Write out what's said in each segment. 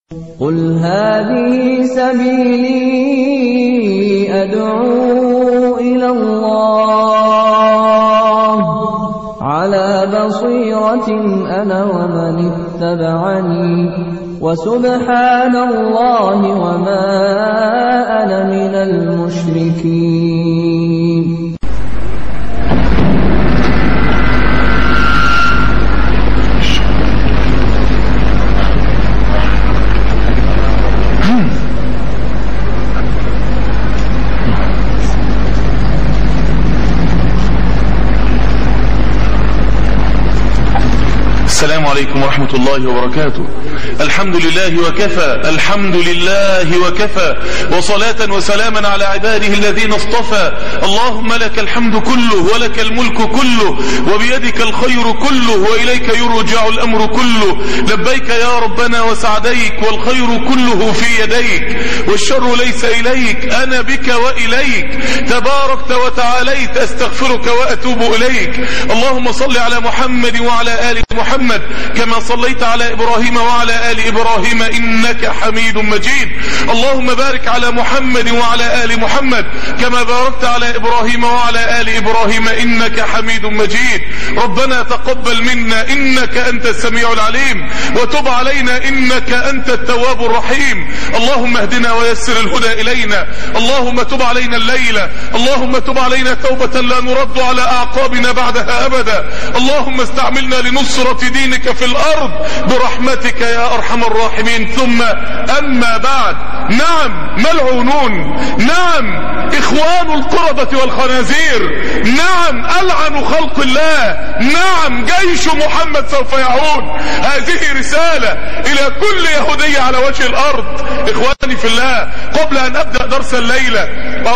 قُلْ هَٰذِهِ سَبِيلِي أَدْعُو إِلَى اللَّهِ ۚ عَلَىٰ بَصِيرَةٍ أَنَا وَمَنِ اتَّبَعَنِي ۖ وَسُبْحَانَ اللَّهِ وَمَا أَنَا مِنَ الْمُشْرِكِينَ السلام عليكم ورحمة الله وبركاته الحمد لله وكفى الحمد لله وكفى وصلاة وسلاما على عباده الذين اصطفى اللهم لك الحمد كله ولك الملك كله وبيدك الخير كله وإليك يرجع الأمر كله لبيك يا ربنا وسعديك والخير كله في يديك والشر ليس إليك أنا بك وإليك تباركت وتعاليت أستغفرك وأتوب إليك اللهم صل على محمد وعلى آل محمد كما صليت على إبراهيم وعلى آل إبراهيم إنك حميد مجيد اللهم بارك على محمد وعلى آل محمد كما باركت على إبراهيم وعلى آل إبراهيم إنك حميد مجيد ربنا تقبل منا إنك أنت السميع العليم وتب علينا إنك أنت التواب الرحيم اللهم اهدنا ويسر الهدى إلينا اللهم تب علينا الليلة اللهم تب علينا توبة لا نرد على أعقابنا بعدها أبدا اللهم استعملنا لنصرة دينك في الأرض برحمتك يا أرحم الراحمين ثم أما بعد نعم ملعونون نعم إخوان القردة والخنازير نعم ألعن خلق الله نعم جيش محمد سوف يعود هذه رسالة إلى كل يهودية على وجه الأرض إخواني في الله قبل أن أبدأ درس الليلة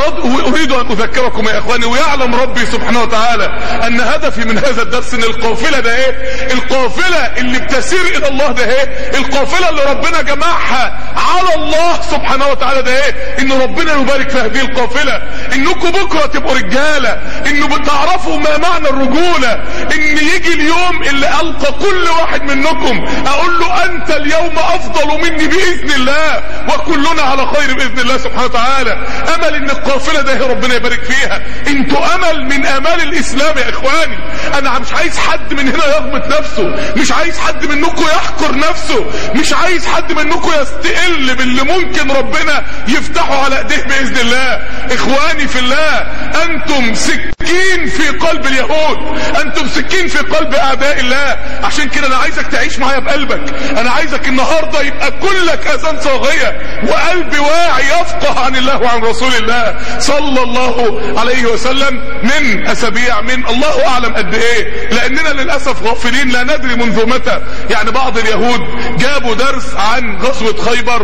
أريد أن أذكركم يا إخواني ويعلم ربي سبحانه وتعالى أن هدفي من هذا الدرس أن القافلة ده إيه القافلة اللي بتسير إلى الله ده إيه القافلة اللي ربنا جمعها على الله سبحانه وتعالى ده إيه إن ربنا يبارك في هذه القافلة إنكم بكرة تبقوا رجالة إنه بتعرفوا ما معنى الرجولة إن يجي اليوم اللي ألقى كل واحد منكم أقول له أنت اليوم أفضل مني بإذن الله وكلنا على خير بإذن الله سبحانه وتعالى أمل إن القافلة ده ربنا يبارك فيها انتوا أمل من أمال الإسلام يا إخواني أنا مش عايز حد من هنا يغمط نفسه مش عايز حد منكم يحقر نفسه مش عايز حد منكم يستقل باللي ممكن ربنا يفتحه على ايديه باذن الله اخواني في الله انتم سكين في قلب اليهود انتم سكين في قلب اعداء الله عشان كده انا عايزك تعيش معايا بقلبك انا عايزك النهارده يبقى كلك اذان صاغيه وقلب واعي يفقه عن الله وعن رسول الله صلى الله عليه وسلم من اسابيع من الله اعلم قد ايه لاننا للاسف غافلين لا ندري منذ متى يعني بعض اليهود جابوا درس عن غزوة خيبر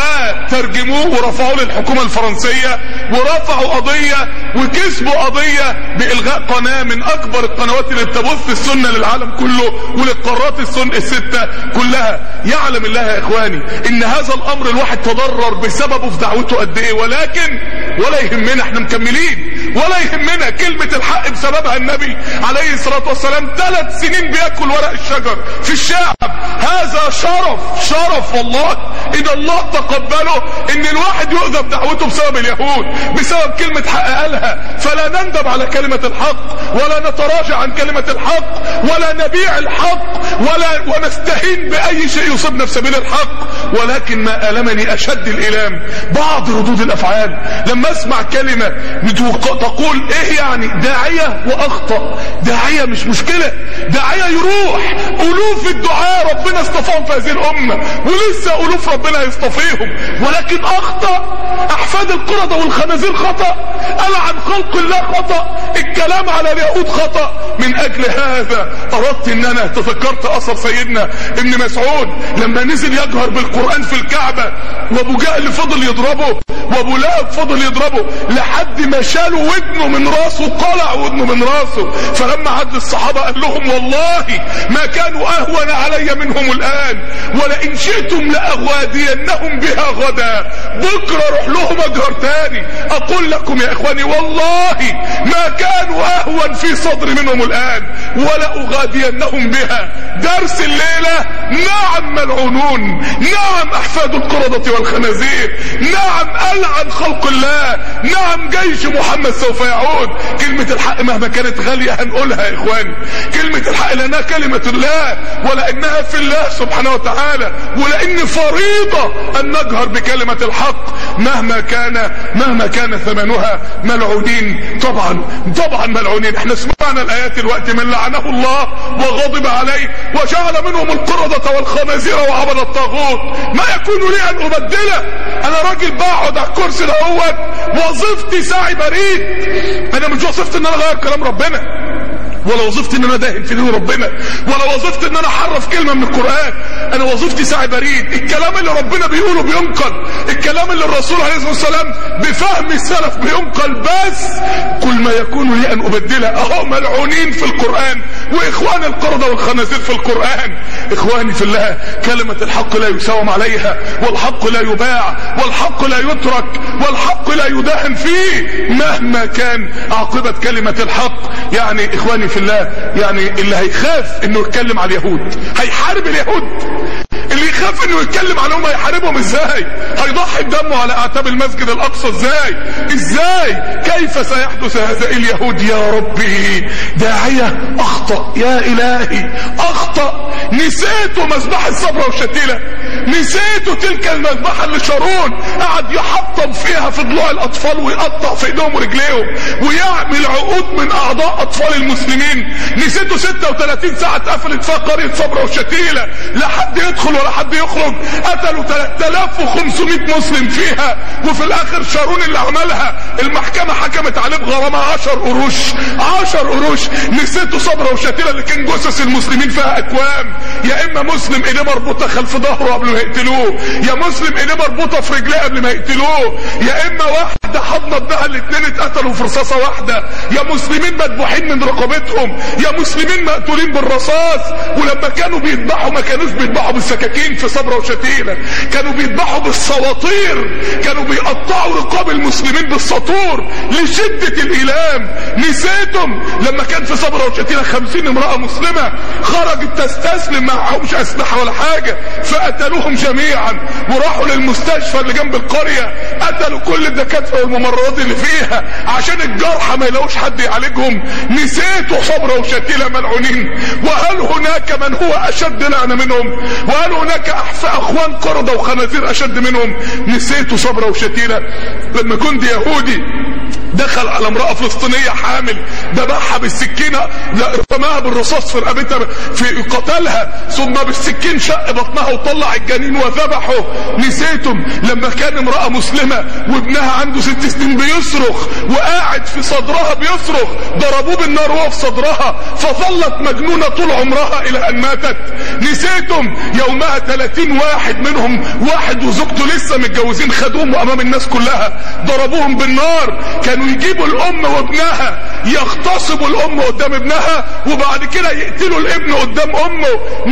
وترجموه ورفعوه للحكومة الفرنسية ورفعوا قضية وكسبوا قضية بإلغاء قناة من أكبر القنوات اللي بتبث السنة للعالم كله وللقارات السن الستة كلها يعلم الله يا إخواني إن هذا الأمر الواحد تضرر بسببه في دعوته قد إيه ولكن ولا يهمنا احنا مكملين ولا يهمنا كلمة الحق بسببها النبي عليه الصلاة والسلام ثلاث سنين بياكل ورق الشجر في الشعب هذا شرف شرف والله ان الله تقبله ان الواحد يؤذى بدعوته بسبب اليهود بسبب كلمة حق قالها فلا نندب على كلمة الحق ولا نتراجع عن كلمة الحق ولا نبيع الحق ولا ونستهين بأي شيء يصيبنا في سبيل الحق ولكن ما ألمني أشد الإلام بعض ردود الأفعال لما أسمع كلمة تقول إيه يعني داعية وأخطأ داعية مش مشكلة داعية يروح ألوف الدعاء ربنا اصطفاهم في هذه الأمة ولسه ألوف ربنا يصطفيهم ولكن أخطأ أحفاد القردة والخنازير خطأ ألعن خلق الله خطأ الكلام على اليهود خطأ من أجل هذا أردت أن أنا تذكرت أثر سيدنا ابن مسعود لما نزل يجهر بالقرآن في الكعبة وأبو جهل فضل يضربه وابو لهب فضل يضربه لحد ما شالوا ودنه من راسه قلع ودنه من راسه فلما عد الصحابة قال لهم والله ما كانوا اهون علي منهم الان ولئن شئتم لاغوادينهم بها غدا بكرة روح لهم اجهر تاني اقول لكم يا اخواني والله ما كانوا اهون في صدري منهم الان ولا اغادينهم بها درس الليلة نعم ملعونون نعم احفاد القردة والخنازير نعم العن خلق الله نعم جيش محمد سوف يعود كلمة الحق مهما كانت غالية هنقولها يا اخواني كلمة الحق لانها كلمة الله ولانها في الله سبحانه وتعالى ولان فريضة ان نجهر بكلمة الحق مهما كان مهما كان ثمنها ملعونين طبعا طبعا ملعونين احنا سمعنا الايات الوقت من لعنه الله وغضب عليه وجعل منهم القردة والخنازير وعبد الطاغوت ما يكون لي ان ابدله انا راجل بقعد على الكرسي دهوت وظيفتي ساعي بريد انا مش وظيفتي ان انا اغير كلام ربنا ولا وظيفتي ان انا داهن في دين ربنا ولا وظيفتي ان انا احرف كلمه من القران انا وظيفتي ساعي بريد الكلام اللي ربنا بيقوله بينقل الكلام اللي الرسول عليه الصلاه والسلام بفهم السلف بينقل بس كل ما يكون لي ان ابدله اهو ملعونين في القران واخوان القرده والخنازير في القران اخواني في الله كلمه الحق لا يساوم عليها والحق لا يباع والحق لا يترك والحق لا يداهن فيه مهما كان عاقبه كلمه الحق يعني اخواني في الله يعني اللي هيخاف انه يتكلم على اليهود هيحارب اليهود اللي يخاف انه يتكلم عليهم هيحاربهم ازاي هيضحي بدمه على اعتاب المسجد الاقصى ازاي ازاي كيف سيحدث هذا اليهود يا ربي داعية اخطأ يا الهي اخطأ نسيته مذبحة الصبر والشتيلة نسيته تلك المذبحة اللي شارون قعد يحطم فيها في ضلوع الاطفال ويقطع في ايديهم ورجليهم ويعمل عقود من اعضاء اطفال المسلمين نسيته 36 ساعة اتقفلت فيها قرية صبر وشتيلة لا حد يدخل ولا حد يخرج قتلوا 3500 مسلم فيها وفي الاخر شارون اللي عملها المحكمة حكمت عليه بغرامة 10 قروش 10 قروش نسيته صبر وشتيلة اللي كان جثث المسلمين فيها اكوام يا اما مسلم ايديه مربوطة خلف ظهره قبل ما يقتلوه يا مسلم ايديه مربوطة في رجليه قبل ما يقتلوه يا اما واحدة حضنة ابنها الاثنين اتقتلوا في رصاصة واحدة يا مسلمين مذبوحين من رقبتهم يا مسلمين مقتولين بالرصاص ولما كانوا بيذبحوا ما كانوش بيذبحوا بالسكاكين في صبرة وشتيلة كانوا بيذبحوا بالسواطير كانوا بيقطعوا رقاب المسلمين بالسطور لشدة الإيلام نسيتم لما كان في صبرة وشتيلة خمسين امرأة مسلمة خرجت تستسلم معهمش أسلحة ولا حاجة فقتلوهم جميعا وراحوا للمستشفى اللي جنب القرية قتلوا كل الدكاترة والممرضات اللي فيها عشان الجرحى ما يلاقوش حد يعالجهم نسيتوا صبرة وشتيلة ملعونين وهل هناك من هو أشد لعنة منهم وهل هناك أخوان قردة وخنازير أشد منهم نسيتوا صبرة وشتيلة لما كنت يهودي دخل على امرأة فلسطينية حامل ذبحها بالسكينة رماها بالرصاص في رقبتها في قتلها ثم بالسكين شق بطنها وطلع الجنين وذبحه نسيتم لما كان امرأة مسلمة وابنها عنده ست سنين بيصرخ وقاعد في صدرها بيصرخ ضربوه بالنار وهو في صدرها فظلت مجنونة طول عمرها الى ان ماتت نسيتم يومها 30 واحد منهم واحد وزوجته لسه متجوزين خدوهم امام الناس كلها ضربوهم بالنار كانوا يجيبوا الام وابنها يغتصبوا الام قدام ابنها وبعد كده يقتلوا الابن قدام امه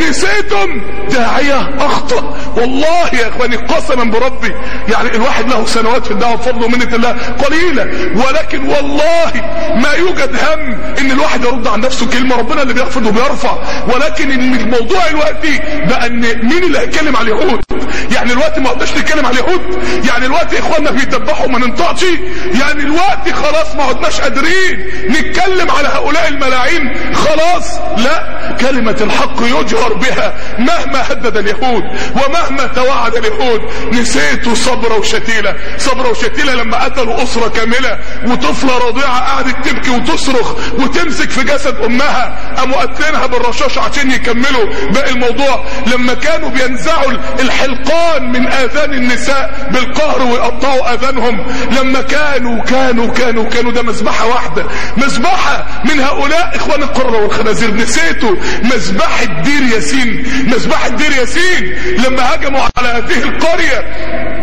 نسيتم داعية اخطأ والله يا اخواني قسما بربي يعني الواحد له سنوات في الدعوة بفضل ومنة الله قليلة ولكن والله ما يوجد هم ان الواحد يرد عن نفسه كلمة ربنا اللي بيخفض وبيرفع ولكن ان الموضوع الوقتي بقى ان مين اللي هيتكلم على اليهود يعني الوقت ما قدناش نتكلم على اليهود يعني الوقت اخواننا بيدبحوا ما ننطقش يعني الوقت خلاص ما عدناش قادرين نتكلم على هؤلاء الملاعين خلاص لا كلمة الحق يجهر بها مهما هدد اليهود ومهما توعد اليهود نسيتوا صبرة وشتيلة صبرة وشتيلة لما قتلوا أسرة كاملة وطفلة رضيعة قعدت تبكي وتصرخ وتمسك في جسد أمها قاموا قاتلينها بالرشاش عشان يكملوا باقي الموضوع لما كانوا بينزعوا الحلقان من آذان النساء بالقهر ويقطعوا آذانهم لما كانوا كانوا كانوا كانوا ده مذبحة واحدة مذبحة من هؤلاء إخوان القرى والخنازير نسيتوا مذبحة دير ياسين مذبحة دير ياسين لما هجموا على هذه القرية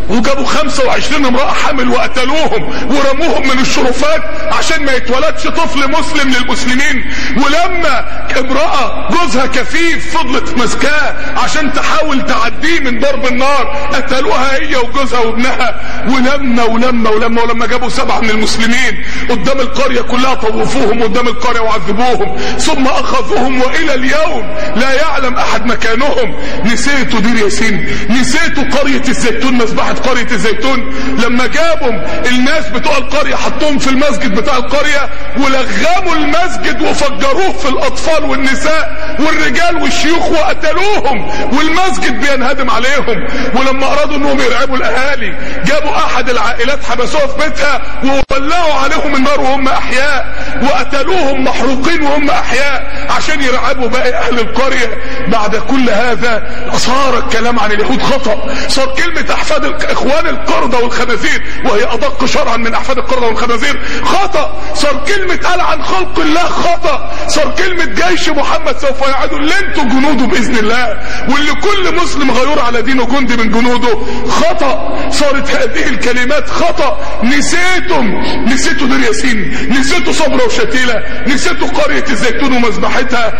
وجابوا 25 امرأة حامل وقتلوهم ورموهم من الشرفات عشان ما يتولدش طفل مسلم للمسلمين ولما امرأة جوزها كفيف فضلت ماسكاه عشان تحاول تعديه من ضرب النار قتلوها هي وجوزها وابنها ولما ولما ولما ولما جابوا سبعة من المسلمين قدام القرية كلها طوفوهم قدام القرية وعذبوهم ثم اخذوهم والى اليوم لا يعلم احد مكانهم نسيتوا دير ياسين نسيتوا قرية الزيتون مذبحة قرية الزيتون لما جابوا الناس بتوع القرية حطوهم في المسجد بتاع القرية ولغموا المسجد وفجروه في الاطفال والنساء والرجال والشيوخ وقتلوهم والمسجد بينهدم عليهم ولما ارادوا انهم يرعبوا الاهالي جابوا احد العائلات حبسوها في بيتها وولعوا عليهم النار وهم احياء وقتلوهم محروقين وهم احياء عشان يرعبوا باقي اهل القرية بعد كل هذا صار الكلام عن اليهود خطأ صار كلمة احفاد اخوان القردة والخنازير وهي ادق شرعا من احفاد القردة والخنازير خطأ صار كلمة قال عن خلق الله خطأ صار كلمة جيش محمد سوف يعاد اللي انتوا جنوده باذن الله واللي كل مسلم غيور على دينه جندي من جنوده خطأ صارت هذه الكلمات خطأ نسيتم نسيتوا دير ياسين نسيتوا صبرا وشتيلة نسيتوا قرية الزيتون ومذبحتها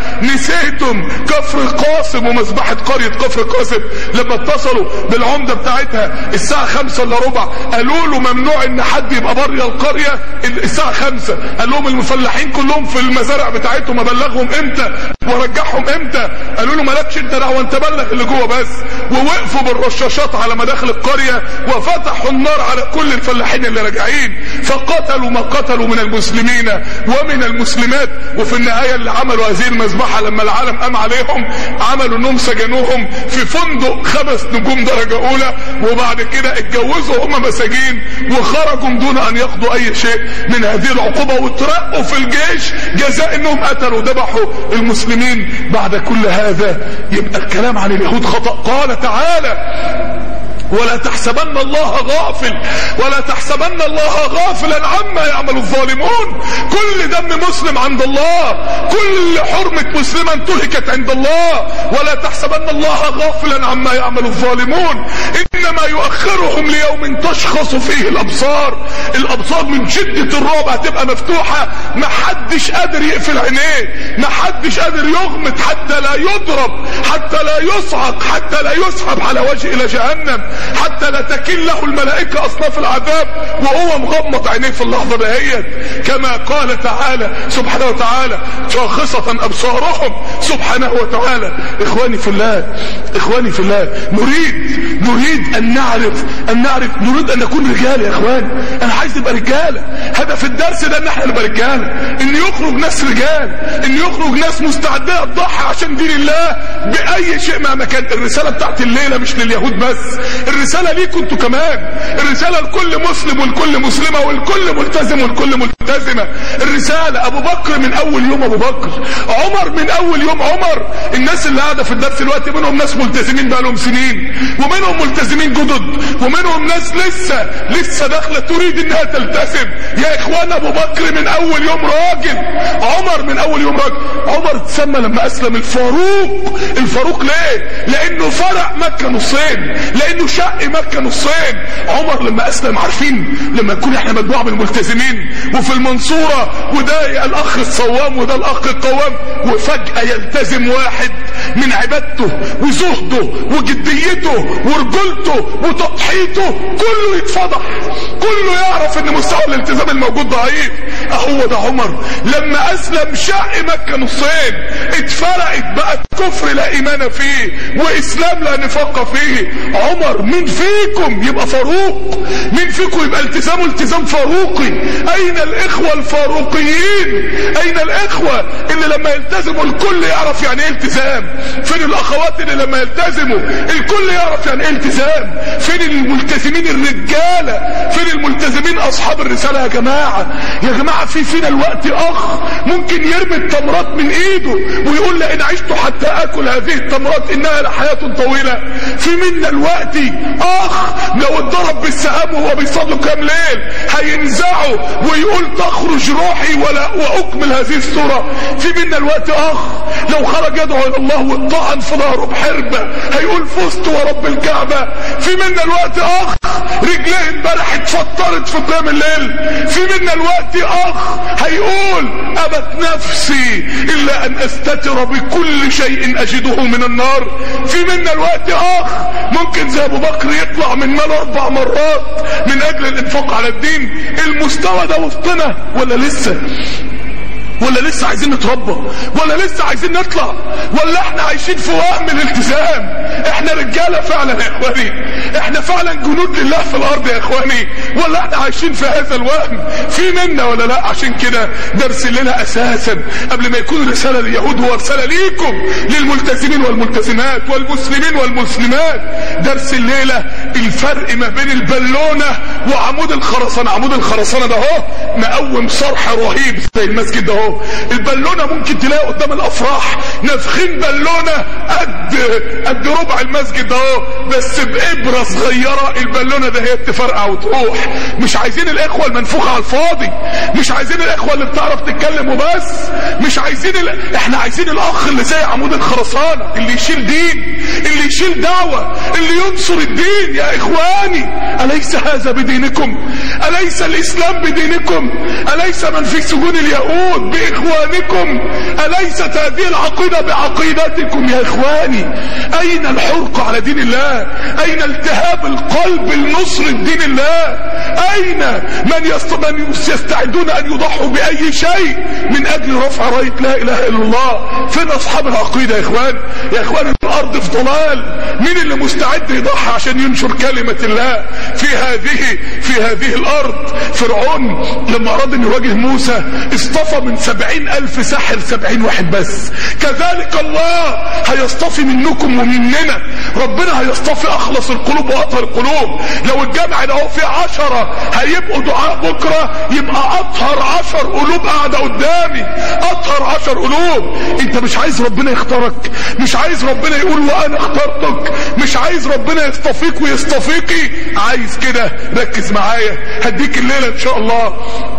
نسيتم كفر قاسم ومذبحة قرية كفر قاسم لما اتصلوا بالعمدة بتاعتها الساعة خمسة الا ربع قالوا له ممنوع ان حد يبقى بره القرية الساعة خمسة قال لهم المفلحين كلهم في المزارع بتاعتهم ابلغهم امتى وارجعهم امتى قالوا له مالكش انت دعوه انت بلغ اللي جوه بس ووقفوا بالرشاشات على مداخل القريه وفتحوا النار على كل الفلاحين اللي راجعين فقتلوا ما قتلوا من المسلمين ومن المسلمات وفي النهايه اللي عملوا هذه المذبحه لما العالم قام عليهم عملوا انهم سجنوهم في فندق خمس نجوم درجه اولى وبعد كده اتجوزوا هم مساجين وخرجوا دون ان ياخدوا اي شيء من هذه العقوبه وترقوا في الجيش جزاء انهم قتلوا ذبحوا المسلمين بعد كل هذا يبقى الكلام عن اليهود خطأ قال تعالى ولا تحسبن الله غافل ولا تحسبن الله غافلا عما يعمل الظالمون كل دم مسلم عند الله كل حرمة مسلمة انتهكت عند الله ولا تحسبن الله غافلا عما يعمل الظالمون انما يؤخرهم ليوم تشخص فيه الابصار الابصار من شدة الرعب هتبقى مفتوحة محدش قادر يقفل عينيه محدش قادر يغمض حتى لا يضرب حتى لا يصعق حتى لا يسحب على وجه الى جهنم حتى لا تكل له الملائكة اصناف العذاب وهو مغمض عينيه في اللحظة دهيت كما قال تعالى سبحانه وتعالى شاخصة ابصارهم سبحانه وتعالى اخواني في الله اخواني في الله نريد نريد ان نعرف ان نعرف نريد ان نكون رجال يا اخوان انا عايز نبقى رجالة هدف الدرس ده ان احنا نبقى رجالة ان يخرج ناس رجال ان يخرج ناس مستعدة تضحي عشان دين الله باي شيء مهما كان الرسالة بتاعت الليلة مش لليهود بس الرسالة ليكم انتوا كمان الرسالة لكل مسلم ولكل مسلمة والكل ملتزم والكل ملتزمة الرسالة ابو بكر من اول يوم ابو بكر عمر من اول يوم عمر الناس اللي قاعدة في الدرس دلوقتي منهم ناس ملتزمين بقالهم سنين ومنهم ملتزمين جدد ومنهم ناس لسه لسه داخلة تريد انها تلتزم يا اخوان ابو بكر من اول يوم راجل عمر من اول يوم راجل عمر اتسمى لما اسلم الفاروق الفاروق ليه لانه فرق مكة نصين لانه شق مكة نصين عمر لما اسلم عارفين لما نكون احنا مجموعة من الملتزمين وفي المنصورة وده الاخ الصوام وده الاخ القوام وفجأة يلتزم واحد من عبادته وزهده وجديته ورجولته وتضحيته كله يتفضح كله يعرف ان مستوى الالتزام الموجود ضعيف اهو ده عمر لما اسلم شق مكة نصين اتفرقت بقى كفر لا ايمان فيه واسلام لا نفاق فيه عمر مين فيكم يبقى فاروق مين فيكم يبقى التزامه التزام فاروقي اين الاخوة الفاروقيين اين الاخوة اللي لما يلتزموا الكل يعرف يعني ايه التزام فين الاخوات اللي لما يلتزموا الكل يعرف يعني ايه التزام فين الملتزمين الرجالة فين الملتزمين اصحاب الرسالة يا جماعة يا جماعة في فينا الوقت اخ ممكن يرمي التمرات من ايده ويقول لئن عشت حتى اكل هذه التمرات انها لحياة طويلة في منا الوقت اخ لو اتضرب بالسهام وهو بيصلي كام ليل هينزعه ويقول تخرج روحي ولا واكمل هذه السورة في منا الوقت اخ لو خرج يدعو الى الله واتطعن في ظهره بحربة هيقول فزت ورب الكعبة في في منا الوقت اخ رجليه امبارح اتفطرت في قيام الليل في منا الوقت اخ هيقول ابت نفسي الا ان استتر بكل شيء اجده من النار في منا الوقت اخ ممكن زي ابو بكر يطلع من ماله اربع مرات من اجل الانفاق على الدين المستوى ده وسطنا ولا لسه ولا لسه عايزين نتربى ولا لسه عايزين نطلع ولا احنا عايشين في وهم الالتزام احنا رجالة فعلا يا اخواني احنا فعلا جنود لله في الارض يا اخواني ولا احنا عايشين في هذا الوهم في منا ولا لا عشان كده درس الليلة اساسا قبل ما يكون رسالة لليهود هو رسالة ليكم للملتزمين والملتزمات والمسلمين والمسلمات درس الليلة الفرق ما بين البالونة وعمود الخرسانة عمود الخرسانة ده اهو مقوم صرح رهيب زي المسجد ده اهو البالونه ممكن تلاقي قدام الافراح نافخين بالونه قد قد ربع المسجد ده اهو بس بابره صغيره البالونه ده هي تفرقع وتروح مش عايزين الاخوه المنفوخه على الفاضي مش عايزين الاخوه اللي بتعرف تتكلم وبس مش عايزين ال... احنا عايزين الاخ اللي زي عمود الخرسانه اللي يشيل دين اللي يشيل دعوه اللي ينصر الدين يا اخواني اليس هذا بدينكم اليس الاسلام بدينكم اليس من في سجون اليهود بإخوانكم أليست هذه العقيدة بعقيدتكم يا إخواني أين الحرق على دين الله أين التهاب القلب لنصر دين الله أين من, يست... من يستعدون أن يضحوا بأي شيء من أجل رفع راية لا إله إلا الله فين أصحاب العقيدة يا إخوان يا إخوان الأرض في ضلال مين اللي مستعد يضحي عشان ينشر كلمة الله في هذه في هذه الأرض فرعون لما أراد أن يواجه موسى اصطفى من سبعين ألف ساحر سبعين واحد بس كذلك الله هيصطفي منكم ومننا ربنا هيصطفي أخلص القلوب وأطهر القلوب لو الجامع ده هو فيه عشرة هيبقوا دعاء بكرة يبقى أطهر عشر قلوب قاعدة قدامي أطهر عشر قلوب أنت مش عايز ربنا يختارك مش عايز ربنا يقول وأنا اخترتك مش عايز ربنا يصطفيك ويصطفيكي عايز كده ركز معايا هديك الليلة إن شاء الله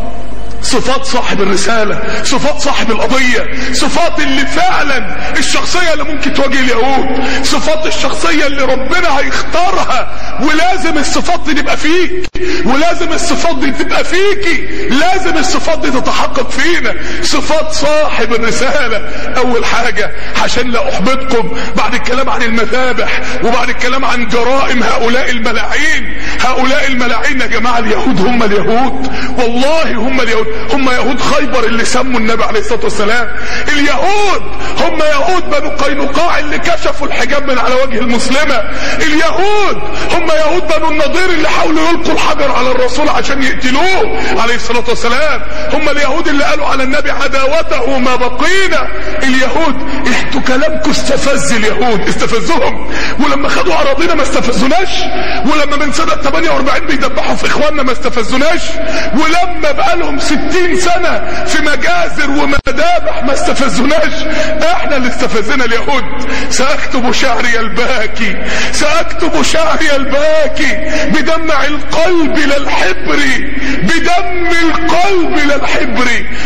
صفات صاحب الرسالة صفات صاحب القضية صفات اللي فعلا الشخصية اللي ممكن تواجه اليهود صفات الشخصية اللي ربنا هيختارها ولازم الصفات دي تبقى فيك ولازم الصفات دي تبقى فيكي لازم الصفات دي تتحقق فينا صفات صاحب الرسالة اول حاجة عشان لا احبطكم بعد الكلام عن المذابح وبعد الكلام عن جرائم هؤلاء الملاعين هؤلاء الملاعين يا جماعة اليهود هم اليهود والله هم اليهود هم يهود خيبر اللي سموا النبي عليه الصلاة والسلام اليهود هم يهود بنو قينقاع اللي كشفوا الحجاب من على وجه المسلمة اليهود هم يهود بنو النضير اللي حاولوا يلقوا الحجر على الرسول عشان يقتلوه عليه الصلاة والسلام هم اليهود اللي قالوا على النبي عداوته ما بقينا اليهود انتوا كلامكم استفز اليهود استفزهم ولما خدوا اراضينا ما استفزوناش ولما من سنة 48 بيدبحوا في اخواننا ما استفزوناش ولما بقالهم 60 سنة في مجازر ومذابح ما استفزوناش احنا اللي استفزنا اليهود ساكتب شعري الباكي ساكتب شعري الباكي بدمع القلب للحبر بدم القلب للحبر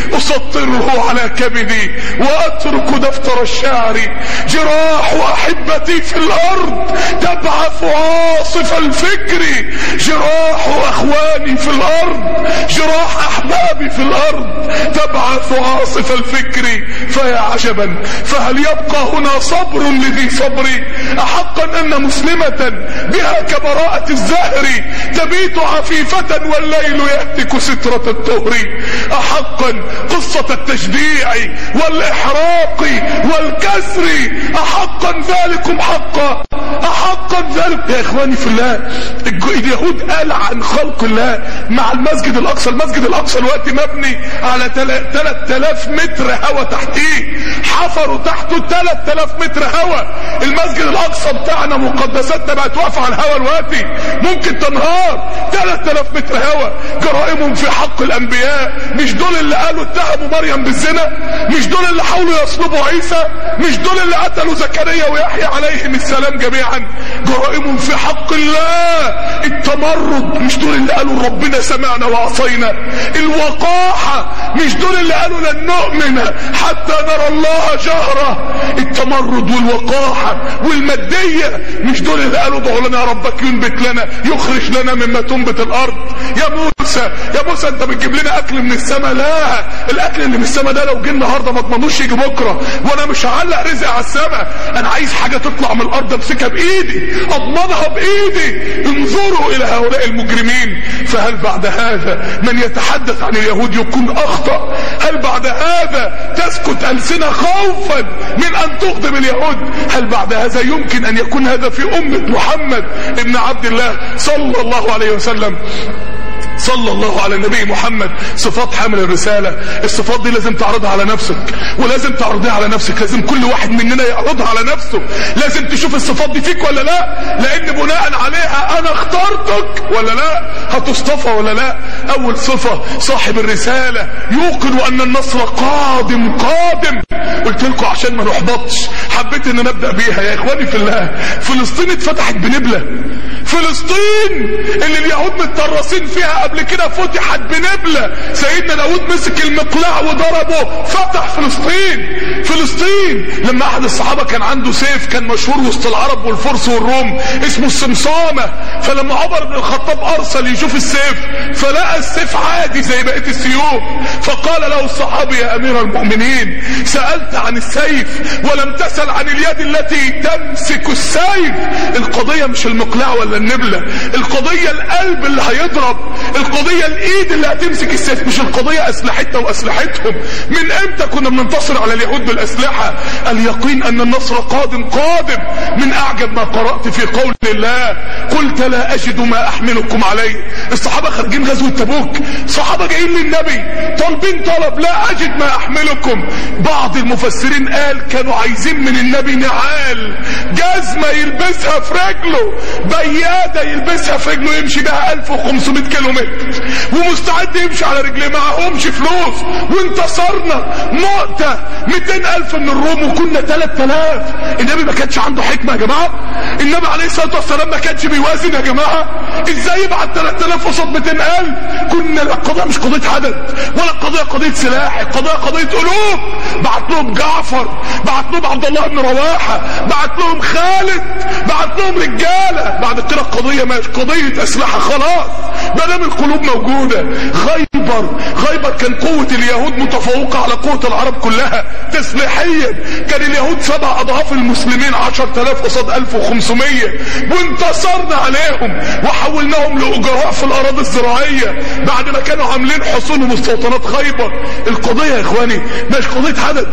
اسطره على كبدي واترك دفتر الشعر جراح احبتي في الارض تبعث عاصف الفكر جراح اخواني في الارض جراح احبابي في الارض تبعث عاصف الفكر فيا عجبا فهل يبقى هنا صبر لذي صبري احقا ان مسلمة بها كبراءة الزهر تبيت عفيفة والليل يهتك سترة الطهر احقا قصة التشجيع والاحراق والكسر احقا ذلكم حقا احقا ذلك يا اخواني في الله اليهود قال عن خلق الله مع المسجد الاقصى المسجد الاقصى الوقت مبني على 3000 متر هوا تحتيه حفروا تحته 3000 متر هوا المسجد الاقصى بتاعنا مقدساتنا بقت واقفه على الهوا دلوقتي ممكن تنهار 3000 متر هوا جرائمهم في حق الانبياء مش دول اللي قالوا اتهموا مريم بالزنا مش دول اللي حاولوا يصلبوا عيسى مش دول اللي قتلوا زكريا ويحيى عليهم السلام جميعا جرائمهم في حق الله التمرد مش دول اللي قالوا ربنا سمعنا وعصينا الوقاحة مش دول اللي قالوا لن نؤمن حتى نرى الله جهرة التمرد والوقاحة والمادية مش دول اللي قالوا ادعوا لنا ربك ينبت لنا يخرج لنا مما تنبت الارض يا موسى يا موسى انت بتجيب لنا اكل من السماء لا الاكل اللي من السماء ده لو جه النهارده ما اضمنوش يجي بكره وانا مش هعلق رزق على السماء انا عايز حاجه تطلع من الارض امسكها بايدي اضمنها بايدي انظروا الى هؤلاء المجرمين فهل بعد هذا من يتحدث عن اليهود يكون اخطا هل بعد هذا تسكت السنه خوفا من ان تغضب اليهود هل بعد هذا يمكن ان يكون هذا في امه محمد ابن عبد الله صلى الله عليه وسلم صلى الله على النبي محمد صفات حامل الرسالة الصفات دي لازم تعرضها على نفسك ولازم تعرضها على نفسك لازم كل واحد مننا يعرضها على نفسه لازم تشوف الصفات دي فيك ولا لا لان بناء عليها انا اخترتك ولا لا هتصطفى ولا لا اول صفة صاحب الرسالة يوقن ان النصر قادم قادم قلت لكم عشان ما نحبطش حبيت ان نبدأ بيها يا اخواني في الله فلسطين اتفتحت بنبلة فلسطين اللي اليهود متطرسين فيها قبل كده فتحت بنبلة سيدنا داود مسك المقلاع وضربه فتح فلسطين فلسطين لما احد الصحابة كان عنده سيف كان مشهور وسط العرب والفرس والروم اسمه السمسامة فلما عمر بن الخطاب ارسل يشوف السيف فلقى السيف عادي زي بقية السيوف فقال له الصحابي يا امير المؤمنين سألت عن السيف ولم تسأل عن اليد التي تمسك السيف القضية مش المقلاع ولا النبلة القضية القلب اللي هيضرب القضية الايد اللي هتمسك السيف مش القضية اسلحتنا واسلحتهم من امتى كنا بننتصر على اليهود بالاسلحة اليقين ان النصر قادم قادم من اعجب ما قرأت في قول الله قلت لا اجد ما احملكم عليه الصحابة خارجين غزوة تبوك صحابة جايين للنبي طالبين طلب لا اجد ما احملكم بعض المفسرين قال كانوا عايزين من النبي نعال جزمة يلبسها في رجله بيادة يلبسها في رجله يمشي بها 1500 كيلو متر ومستعد يمشي على رجليه معهمش فلوس وانتصرنا مؤتة 200 الف من الروم وكنا 3000 النبي ما كانش عنده حكمة يا جماعة النبي عليه الصلاة والسلام ما كانش بيوازن يا جماعة ازاي يبعت 3000 قصاد 200 الف كنا القضية مش قضية عدد ولا القضية قضية سلاح القضية قضية قلوب بعت لهم جعفر بعت لهم عبد الله بن رواحة بعت لهم خالد بعت لهم رجالة بعد كده القضية مش قضية اسلحة خلاص ما دام القلوب موجودة خيبر خيبر كان قوة اليهود متفوقة على قوة العرب كلها تسليحيا كان اليهود سبع اضعاف المسلمين 10000 قصاد 1500 وانتصرنا عليهم وحولناهم لاجراء في الاراضي الزراعية بعد ما كانوا عاملين حصون ومستوطنات خيبر القضية يا اخواني مش قضية عدد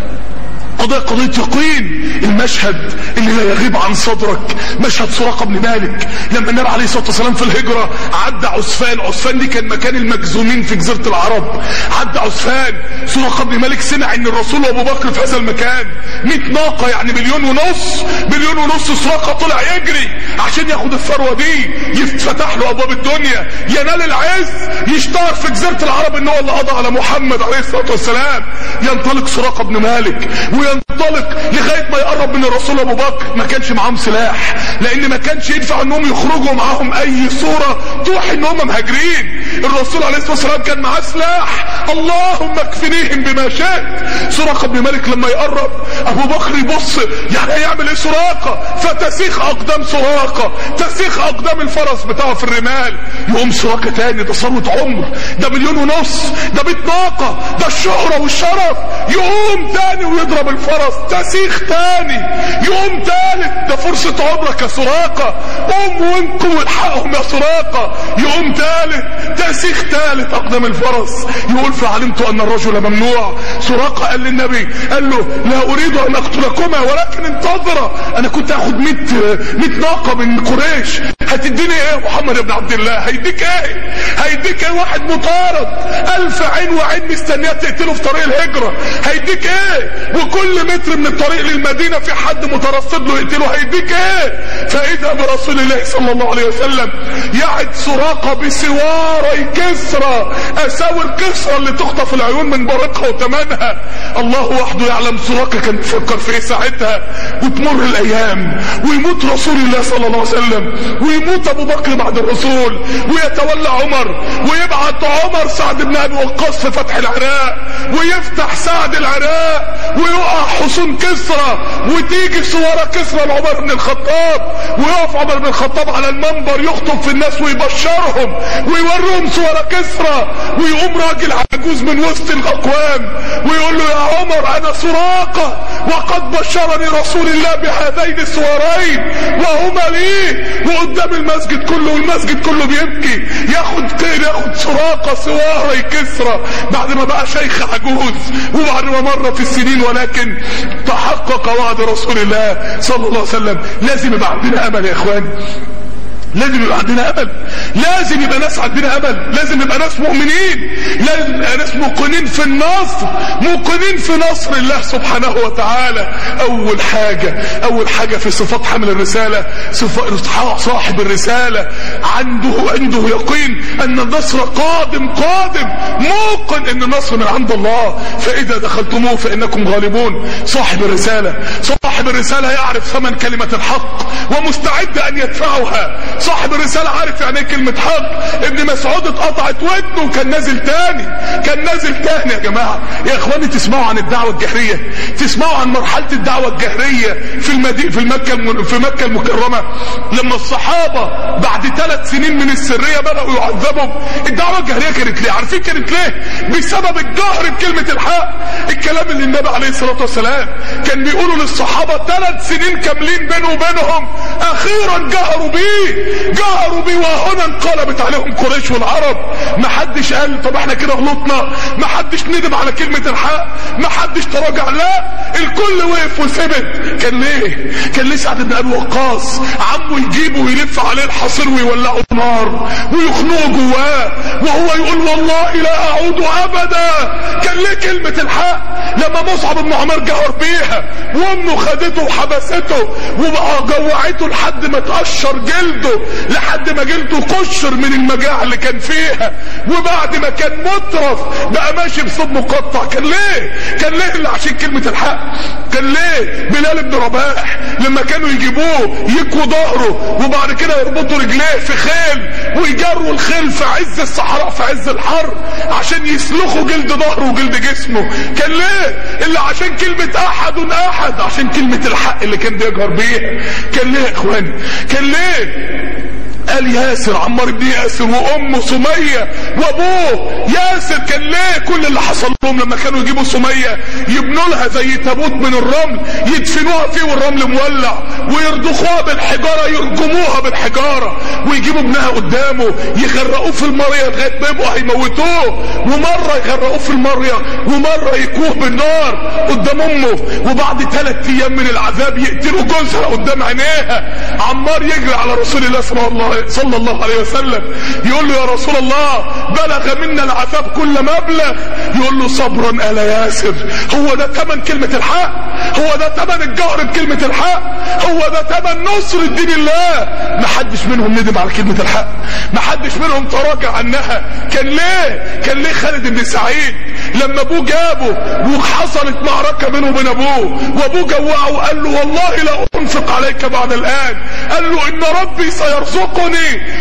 قضية قضية يقين المشهد اللي لا يغيب عن صدرك مشهد سراقة بن مالك لما النبي عليه الصلاة والسلام في الهجرة عدى عسفان عسفان دي كان مكان المجزومين في جزيرة العرب عدى عسفان سراقة بن مالك سمع ان الرسول وابو بكر في هذا المكان 100 ناقة يعني مليون ونص مليون ونص سراقة طلع يجري عشان ياخد الثروة دي يفتح له ابواب الدنيا ينال العز يشتهر في جزيرة العرب ان هو اللي قضى على محمد عليه الصلاة والسلام ينطلق سراقة بن مالك وينطلق لغاية ما يقرب من الرسول ابو بكر ما كانش معاهم سلاح لان ما كانش ينفع انهم يخرجوا معاهم اي صورة توحي ان هم مهاجرين الرسول عليه الصلاة والسلام كان معاه سلاح اللهم اكفنيهم بما شئت سراقة بن مالك لما يقرب ابو بكر يبص يعني هيعمل ايه سراقة فتسيخ اقدام سراقة تسيخ اقدام الفرس بتاعه في الرمال يقوم سراقة تاني ده ثروة عمر ده مليون ونص ده بيت ناقة ده الشهرة والشرف يقوم تاني ويضرب الفرس تسيخ تاني يقوم تالت ده فرصة عمرك يا سراقة قوم وانكم والحقهم يا سراقة يقوم تالت تسيخ تالت اقدام الفرس يقول فعلمت ان الرجل ممنوع سراقة قال للنبي قال له لا اريد ان اقتلكما ولكن انتظر انا كنت اخد 100 100 ناقة من قريش هتديني ايه يا محمد بن عبد الله هيديك ايه هيديك ايه واحد مطارد الف عين وعين مستنيه تقتله في طريق الهجره هيديك ايه وكل متر من الطريق للمدينه في حد مترصد له يقتله هيديك ايه فاذا برسول الله صلى الله عليه وسلم يعد سراقه بسواري كسرى اساور كسرى اللي تخطف العيون من برقها وتمنها الله وحده يعلم سراقه كان بيفكر في ايه ساعتها وتمر الايام ويموت رسول الله صلى الله عليه وسلم ويموت ابو بكر بعد الرسول ويتولى عمر ويبعت عمر سعد بن ابي وقاص في فتح العراق ويفتح سعد العراق ويقع حصون كسرى وتيجي سوارة كسرى لعمر بن الخطاب ويقف عمر بن الخطاب على المنبر يخطب في الناس ويبشرهم ويوريهم سوارة كسرى ويقوم راجل عجوز من وسط الاقوام ويقول له يا عمر انا سراقة وقد بشرني رسول الله بهذين السوارين وهما لي وقدام المسجد كله والمسجد كله بيبكي ياخد كده ياخد سراقة سواري كسرى بعد ما بقى شيخ عجوز وبعد ما مر في السنين ولكن تحقق وعد رسول الله صلى الله عليه وسلم لازم يبقى عندنا امل يا اخوان لازم يبقى عندنا امل لازم يبقى ناس عندنا امل لازم يبقى ناس مؤمنين لازم يبقى ناس موقنين في النصر موقنين في نصر الله سبحانه وتعالى اول حاجة اول حاجة في صفات حمل الرسالة صفات صاحب الرسالة عنده عنده يقين ان النصر قادم قادم موقن ان النصر من عند الله فاذا دخلتموه فانكم غالبون صاحب الرسالة صاحب الرسالة يعرف ثمن كلمة الحق ومستعد ان يدفعها صاحب الرسالة عارف يعني ايه كلمة حق ابن مسعود اتقطعت ودنه وكان نازل تاني كان نازل تاني يا جماعة يا اخواني تسمعوا عن الدعوة الجهرية تسمعوا عن مرحلة الدعوة الجهرية في المدينة في المكة الم... في مكة المكرمة لما الصحابة بعد ثلاث سنين من السرية بدأوا يعذبوا الدعوة الجهرية كانت ليه عارفين كانت ليه بسبب الجهر بكلمة الحق الكلام اللي النبي عليه الصلاة والسلام كان بيقولوا للصحابة ثلاث سنين كاملين بينه وبينهم اخيرا جهروا بيه جهروا بيه وهنا انقلبت عليهم قريش والعرب ما حدش قال طب احنا كده غلطنا ما حدش ندم على كلمة الحق ما حدش تراجع لا الكل وقف وثبت كان ليه كان ليه سعد بن ابي وقاص عمه يجيبه ويلف عليه الحصير ويولعوا نار ويخنقوا جواه وهو يقول والله لا اعود ابدا كان ليه كلمة الحق لما مصعب بن عمر جهر بيها وامه خدته وحبسته وجوعته لحد ما تقشر جلده لحد ما جلده قشر من المجاعة اللي كان فيها وبعد ما كان مترف بقى ماشي بصوت مقطع كان ليه كان ليه اللي عشان كلمة الحق كان ليه بلال بن رباح لما كانوا يجيبوه يكوا ظهره وبعد كده يربطوا رجليه في خيل ويجروا الخيل في عز الصحراء في عز الحر عشان يسلخوا جلد ظهره وجلد جسمه كان ليه اللي عشان كلمة احد احد عشان كلمة الحق اللي كان بيجهر بيها كان ليه يا اخواني كان ليه قال ياسر عمار بن ياسر وامه سمية وابوه ياسر كان ليه كل اللي حصل لهم لما كانوا يجيبوا سمية يبنوا لها زي تابوت من الرمل يدفنوها فيه والرمل مولع ويرضخوها بالحجارة يرجموها بالحجارة ويجيبوا ابنها قدامه يغرقوه في المية لغاية ما يبقوا هيموتوه ومرة يغرقوه في المية ومرة يكوه بالنار قدام امه وبعد ثلاث ايام من العذاب يقتلوا جوزها قدام عينيها عمار يجري على رسول الله صلى الله صلى الله عليه وسلم يقول له يا رسول الله بلغ منا العذاب كل مبلغ يقول له صبرا آل ياسر هو ده تمن كلمة الحق هو ده تمن الجهر بكلمة الحق هو ده تمن نصر الدين الله ما حدش منهم ندم على كلمة الحق ما حدش منهم تراجع عنها كان ليه كان ليه خالد بن سعيد لما ابوه جابه وحصلت معركة بينه وبين ابوه وابوه جوعه وقال له والله لا انفق عليك بعد الان قال له ان ربي سيرزقني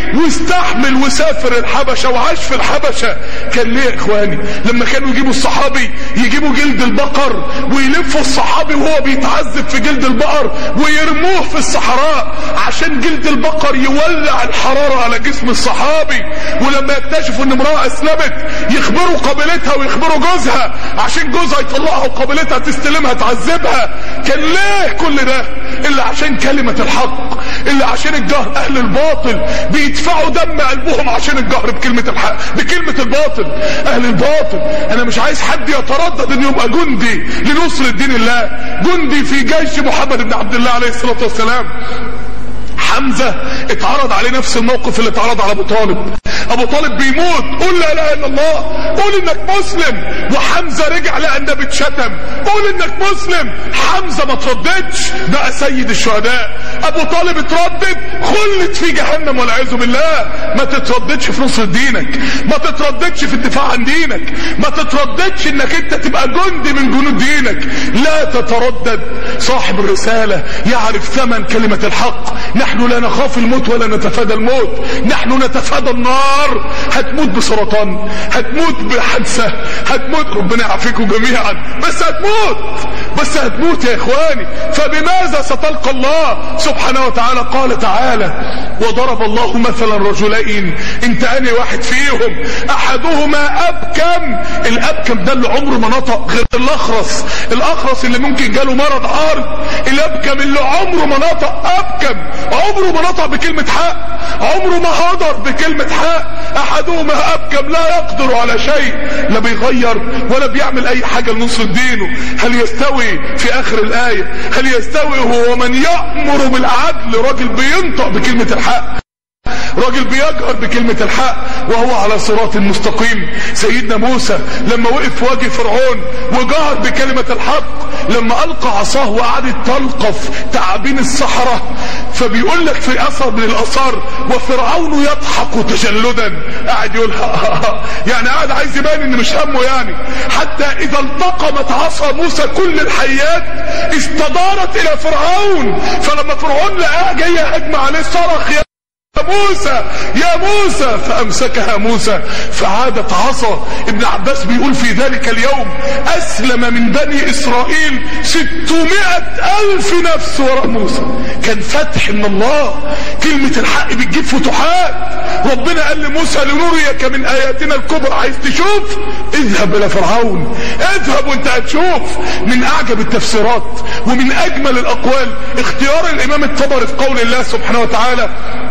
واستحمل وسافر الحبشة وعاش في الحبشة كان ليه يا اخواني لما كانوا يجيبوا الصحابي يجيبوا جلد البقر ويلفوا الصحابي وهو بيتعذب في جلد البقر ويرموه في الصحراء عشان جلد البقر يولع الحرارة على جسم الصحابي ولما يكتشفوا ان امرأة اسلمت يخبروا قابلتها ويخبروا جوزها عشان جوزها يطلعها وقابلتها تستلمها تعذبها كان ليه كل ده الا عشان كلمة الحق الا عشان الجهر اهل الباطل بيدفعوا دم قلبهم عشان الجهر بكلمة الحق بكلمة الباطل اهل الباطل انا مش عايز حد يتردد انه يبقى جندي لنصر الدين الله جندي في جيش محمد بن عبد الله عليه الصلاة والسلام حمزة اتعرض عليه نفس الموقف اللي اتعرض على ابو طالب ابو طالب بيموت قول لا اله الا الله قول انك مسلم وحمزة رجع لقى النبي اتشتم قول انك مسلم حمزة ما ترددش بقى سيد الشهداء ابو طالب اتردد خلت في جهنم والعياذ بالله ما تترددش في نصر دينك ما تترددش في الدفاع عن دينك ما تترددش انك انت تبقى جندي من جنود دينك لا تتردد صاحب الرسالة يعرف ثمن كلمة الحق نحن لا نخاف الموت ولا نتفادى الموت نحن نتفادى النار هتموت بسرطان هتموت بحادثة هتموت ربنا يعافيكم جميعا بس هتموت بس هتموت يا اخواني فبماذا ستلقى الله سبحانه وتعالى قال تعالى وضرب الله مثلا رجلين انت اني واحد فيهم احدهما ابكم الابكم ده اللي عمره ما نطق غير الاخرس الاخرس اللي ممكن جاله مرض عارض الابكم اللي عمره ما نطق ابكم عمره ما نطق بكلمة حق عمره ما هدر بكلمة حق احدهما ابكم لا يقدر على شيء لا بيغير ولا بيعمل اي حاجة لنصر دينه هل يستوي في اخر الاية هل يستوي هو من يأمر بالعدل راجل بينطق بكلمة الحق راجل بيجهر بكلمة الحق وهو على صراط مستقيم سيدنا موسى لما وقف في وجه فرعون وجهر بكلمة الحق لما ألقى عصاه وقعدت تلقف تعابين الصحراء فبيقول لك في أثر من الأثار وفرعون يضحك تجلدا قاعد يقول يعني قاعد عايز يبان ان مش همه يعني حتى إذا التقمت عصا موسى كل الحيات استدارت إلى فرعون فلما فرعون لقاها جاية هجمة عليه صرخ يا موسى يا موسى فأمسكها موسى فعادت عصا ابن عباس بيقول في ذلك اليوم أسلم من بني إسرائيل ستمائة ألف نفس وراء موسى كان فتح من الله كلمة الحق بتجيب فتوحات ربنا قال لموسى لنريك من آياتنا الكبرى عايز تشوف اذهب إلى فرعون اذهب وانت هتشوف من أعجب التفسيرات ومن أجمل الأقوال اختيار الإمام الطبري في قول الله سبحانه وتعالى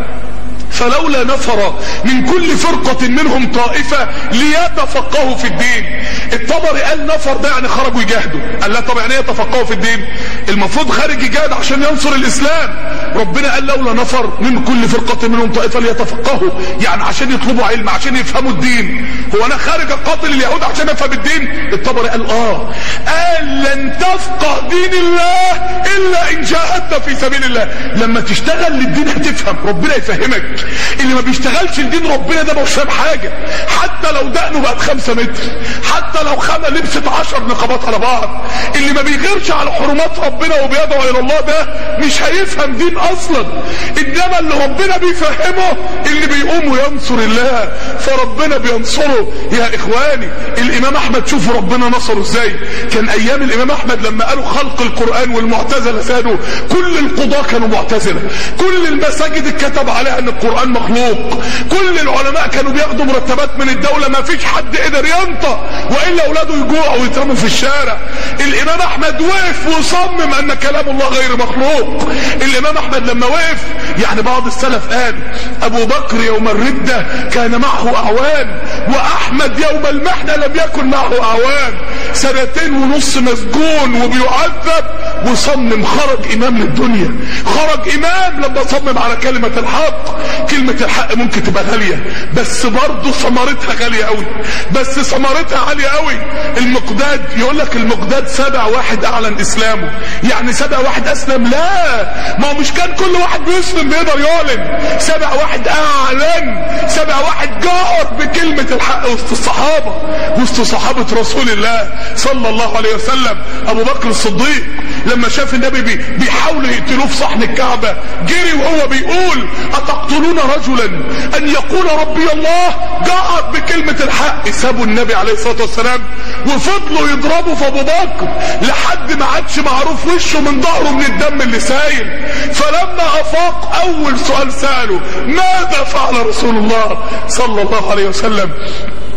فلولا نفر من كل فرقة منهم طائفة ليتفقهوا في الدين الطبري قال نفر ده يعني خرجوا يجاهدوا قال لا طب يعني يتفقهوا في الدين المفروض خارج يجاهد عشان ينصر الاسلام ربنا قال لولا نفر من كل فرقة منهم طائفة ليتفقهوا يعني عشان يطلبوا علم عشان يفهموا الدين هو انا خارج اقاتل اليهود عشان افهم الدين الطبري قال اه قال لن تفقه دين الله الا ان جاهدت في سبيل الله لما تشتغل للدين هتفهم ربنا يفهمك اللي ما بيشتغلش لدين ربنا ده مش فاهم حاجة حتى لو دقنه بقت خمسة متر حتى لو خامة لبست عشر نقابات على بعض اللي ما بيغيرش على حرمات ربنا وبيدعو الى الله ده مش هيفهم دين اصلا انما اللي ربنا بيفهمه اللي بيقوم وينصر الله فربنا بينصره يا اخواني الامام احمد شوفوا ربنا نصره ازاي كان ايام الامام احمد لما قالوا خلق القرآن والمعتزلة سادوا كل القضاة كانوا معتزلة كل المساجد اتكتب عليها ان القرآن مخلوق كل العلماء كانوا بياخدوا مرتبات من الدولة ما فيش حد قدر ينطق وإلا أولاده يجوعوا ويترموا في الشارع الإمام أحمد وقف وصمم أن كلام الله غير مخلوق الإمام أحمد لما وقف يعني بعض السلف قال أبو بكر يوم الردة كان معه أعوان وأحمد يوم المحنة لم يكن معه أعوان سنتين ونص مسجون وبيعذب وصمم خرج إمام للدنيا خرج إمام لما صمم على كلمة الحق كلمة الحق ممكن تبقى غالية بس برضه ثمرتها غالية قوي بس ثمرتها عالية قوي المقداد يقول لك المقداد سبع واحد اعلن اسلامه يعني سبع واحد اسلم لا ما هو مش كان كل واحد بيسلم بيقدر يعلن سبع واحد اعلن سبع واحد جار بكلمة الحق وسط الصحابة وسط صحابة رسول الله صلى الله عليه وسلم ابو بكر الصديق لما شاف النبي بي بيحاولوا يقتلوه في صحن الكعبة جري وهو بيقول أتقتلون رجلا أن يقول ربي الله جاء بكلمة الحق سابوا النبي عليه الصلاة والسلام وفضلوا يضربوا في أبو بكر لحد ما عادش معروف وشه من ظهره من الدم اللي سايل فلما أفاق أول سؤال سأله ماذا فعل رسول الله صلى الله عليه وسلم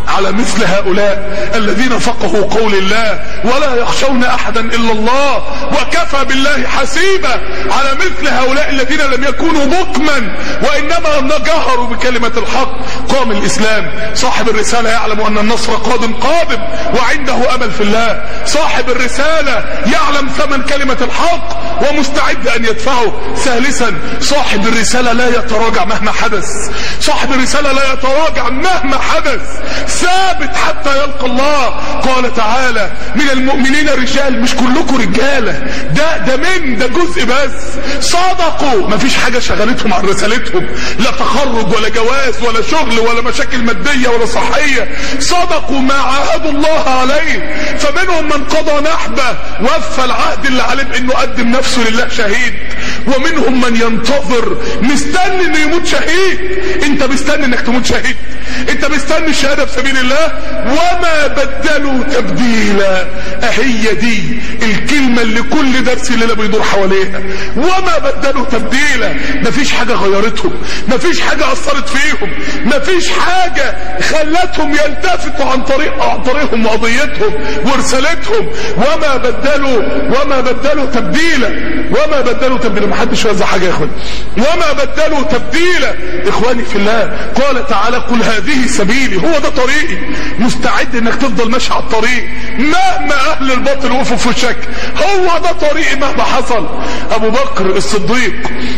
على مثل هؤلاء الذين فقهوا قول الله ولا يخشون احدا الا الله وكفى بالله حسيبا على مثل هؤلاء الذين لم يكونوا بكما وانما جهروا بكلمة الحق قام الاسلام صاحب الرسالة يعلم ان النصر قادم قادم وعنده امل في الله صاحب الرسالة يعلم ثمن كلمة الحق ومستعد ان يدفعه ثالثا صاحب الرسالة لا يتراجع مهما حدث صاحب الرسالة لا يتراجع مهما حدث ثابت حتى يلقى الله قال تعالى من المؤمنين رجال مش كلكم رجالة ده ده من ده جزء بس صدقوا مفيش حاجة شغلتهم عن رسالتهم لا تخرج ولا جواز ولا شغل ولا مشاكل مادية ولا صحية صدقوا ما عاهدوا الله عليه فمنهم من قضى نحبه وفى العهد اللي عليه بانه قدم نفسه لله شهيد ومنهم من ينتظر مستني انه يموت شهيد انت مستني انك تموت شهيد انت مستني الشهادة في سبيل الله وما بدلوا تبديلا اهي دي الكلمة اللي كل درس الليلة بيدور حواليها وما بدلوا تبديلا مفيش حاجة غيرتهم مفيش حاجة اثرت فيهم مفيش حاجة خلتهم يلتفتوا عن طريق عن طريقهم وقضيتهم ورسالتهم وما بدلوا وما بدلوا تبديلا وما بدلوا تبديلا محدش يوزع حاجة يا اخوان وما بدلوا تبديلا اخواني في الله قال تعالى قل هذه سبيلي هو ده طريقي مستعد انك تفضل ماشي على الطريق مهما اهل الباطل وقفوا في وشك هو ده طريقي مهما حصل ابو بكر الصديق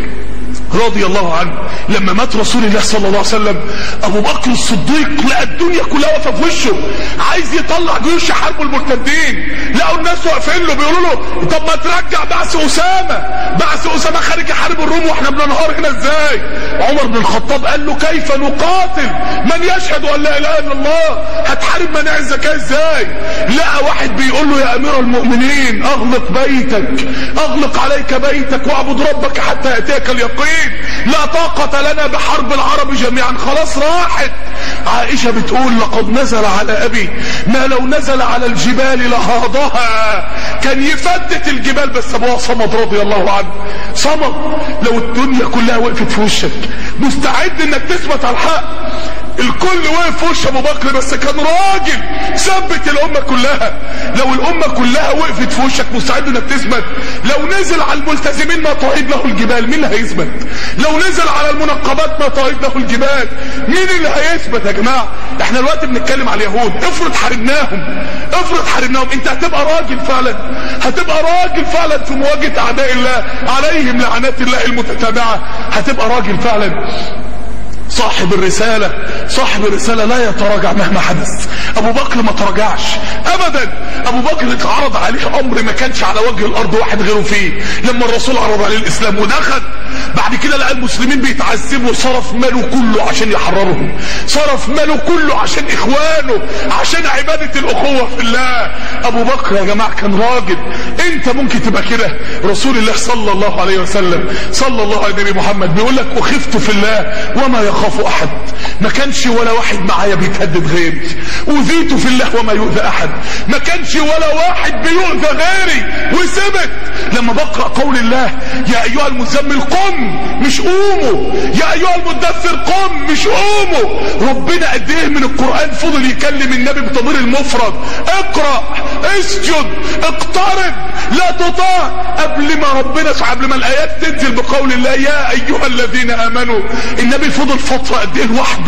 رضي الله عنه لما مات رسول الله صلى الله عليه وسلم ابو بكر الصديق لقى الدنيا كلها واقفه في وشه عايز يطلع جيوش يحاربوا المرتدين لقوا الناس واقفين له بيقولوا له طب ما ترجع بعث اسامه بعث اسامه خارج يحارب الروم واحنا بننهار هنا ازاي عمر بن الخطاب قال له كيف نقاتل من يشهد ان لا اله الا الله هتحارب مناع الزكاه ازاي لقى واحد بيقول له يا امير المؤمنين اغلق بيتك اغلق عليك بيتك واعبد ربك حتى ياتيك اليقين لا طاقة لنا بحرب العرب جميعا خلاص راحت عائشة بتقول لقد نزل على ابي ما لو نزل على الجبال لهاضها كان يفتت الجبال بس ابوها صمد رضي الله عنه صمد لو الدنيا كلها وقفت في وشك مستعد انك تثبت على الحق الكل وقف في وش ابو بكر بس كان راجل ثبت الامه كلها لو الامه كلها وقفت في وشك مستعد انك تثبت لو نزل على الملتزمين ما تعيد له الجبال مين اللي هيثبت لو نزل على المنقبات ما تعيد له الجبال مين اللي هيثبت يا جماعه احنا دلوقتي بنتكلم على اليهود افرض حاربناهم افرض حاربناهم انت هتبقى راجل فعلا هتبقى راجل فعلا في مواجهه اعداء الله عليهم لعنات الله المتتابعه هتبقى راجل فعلا صاحب الرسالة صاحب الرسالة لا يتراجع مهما حدث ابو بكر ما تراجعش ابدا ابو بكر اتعرض عليه امر ما كانش على وجه الارض واحد غيره فيه لما الرسول عرض عليه الاسلام ودخل بعد كده لقى المسلمين بيتعذبوا صرف ماله كله عشان يحررهم صرف ماله كله عشان اخوانه عشان عبادة الاخوة في الله ابو بكر يا جماعة كان راجل انت ممكن تبقى كده رسول الله صلى الله عليه وسلم صلى الله عليه النبي محمد بيقول لك اخفت في الله وما يخاف احد ما كانش ولا واحد معايا بيتهدد غيري اوذيت في الله وما يؤذى احد ما كانش ولا واحد بيؤذى غيري وثبت لما بقرا قول الله يا ايها المزمل قم مش قوموا يا ايها المدثر قم مش قوموا ربنا قد ايه من القران فضل يكلم النبي بضمير المفرد اقرا اسجد اقترب لا تطاع قبل ما ربنا قبل ما الايات تنزل بقول الله يا ايها الذين امنوا النبي فضل فتره قد ايه لوحده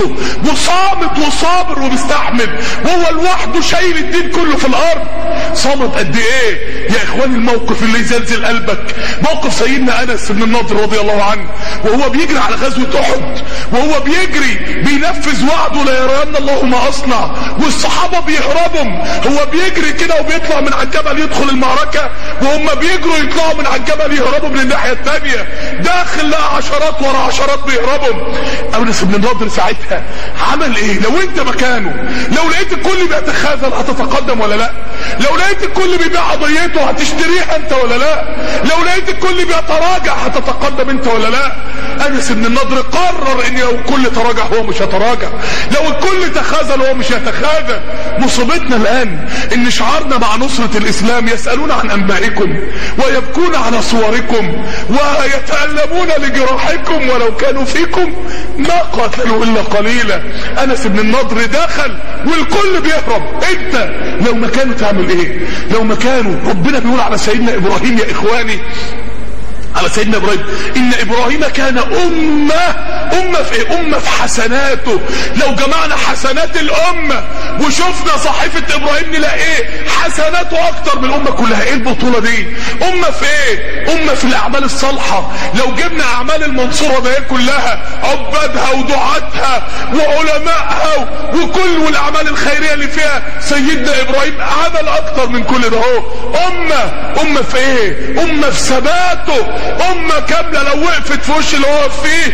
وصامت وصابر ومستحمل وهو لوحده شايل الدين كله في الارض صامت قد ايه يا اخواني الموقف اللي يزلزل قلبك موقف سيدنا انس بن النضر رضي الله عنه وهو بيجري على غزوه احد وهو بيجري بينفذ وعده لا يرين الله ما اصنع والصحابه بيهربوا هو بيجري كده وبيطلع من على الجبل يدخل المعركه وهم بيجروا يطلعوا من على الجبل يهربوا من الناحيه الثانيه داخل لقى عشرات ورا عشرات بيهربوا انس بن النضر ساعتها عمل ايه لو انت مكانه لو لقيت الكل بيتخاذل هتتقدم ولا لا لو لقيت الكل بيبيع قضيته هتشتريها انت ولا لا لو لقيت الكل بيتراجع هتتقدم انت ولا لا انس بن النضر قرر ان لو الكل تراجع هو مش هتراجع لو الكل تخاذل هو مش هيتخاذل مصيبتنا الان ان شعارنا مع نصرة الاسلام يسألون عن انبائكم ويبكون على صوركم ويتألمون لجراحكم ولو كانوا فيكم ما قاتلوا الا قليلا انس بن النضر دخل والكل بيهرب انت لو مكانه تعمل ايه لو مكانه ربنا بيقول على سيدنا ابراهيم يا اخواني على سيدنا ابراهيم ان ابراهيم كان امه امه في ايه امه في حسناته لو جمعنا حسنات الامه وشفنا صحيفه ابراهيم نلاقي ايه حسناته اكتر من الامه كلها ايه البطوله دي امه في ايه امه في الاعمال الصالحه لو جبنا اعمال المنصوره ده كلها عبادها ودعاتها وعلمائها وكل والاعمال الخيريه اللي فيها سيدنا ابراهيم عمل اكتر من كل ده هو امه امه في ايه امه في ثباته امه كامله لو وقفت في وش اللي هو فيه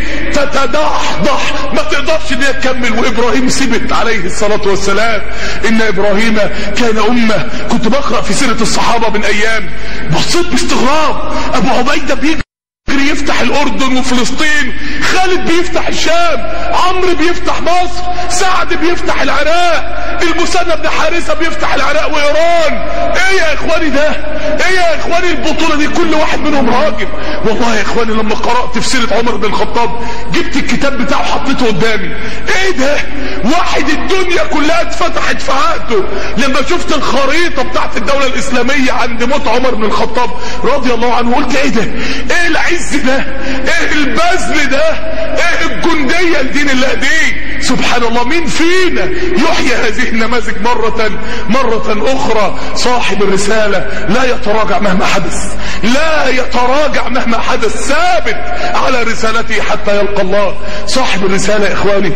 تتدحضح ما تقدرش ان هي تكمل وابراهيم سبت عليه الصلاه والسلام ان ابراهيم كان امه كنت بقرا في سيره الصحابه من ايام بصيت باستغراب ابو عبيده بيجي يجري يفتح الاردن وفلسطين خالد بيفتح الشام عمرو بيفتح مصر سعد بيفتح العراق المثنى بن حارثه بيفتح العراق وايران ايه يا اخواني ده ايه يا اخواني البطوله دي كل واحد منهم راجل والله يا اخواني لما قرات في سيره عمر بن الخطاب جبت الكتاب بتاعه حطيته قدامي ايه ده واحد الدنيا كلها اتفتحت في عقده لما شفت الخريطه بتاعت الدوله الاسلاميه عند موت عمر بن الخطاب رضي الله عنه قلت ايه ده ايه العز ده ايه البذل ده ايه الجنديه لدين الله دي سبحان الله مين فينا يحيي هذه النماذج مرة مرة اخرى صاحب الرسالة لا يتراجع مهما حدث لا يتراجع مهما حدث ثابت على رسالته حتى يلقى الله صاحب الرسالة يا اخواني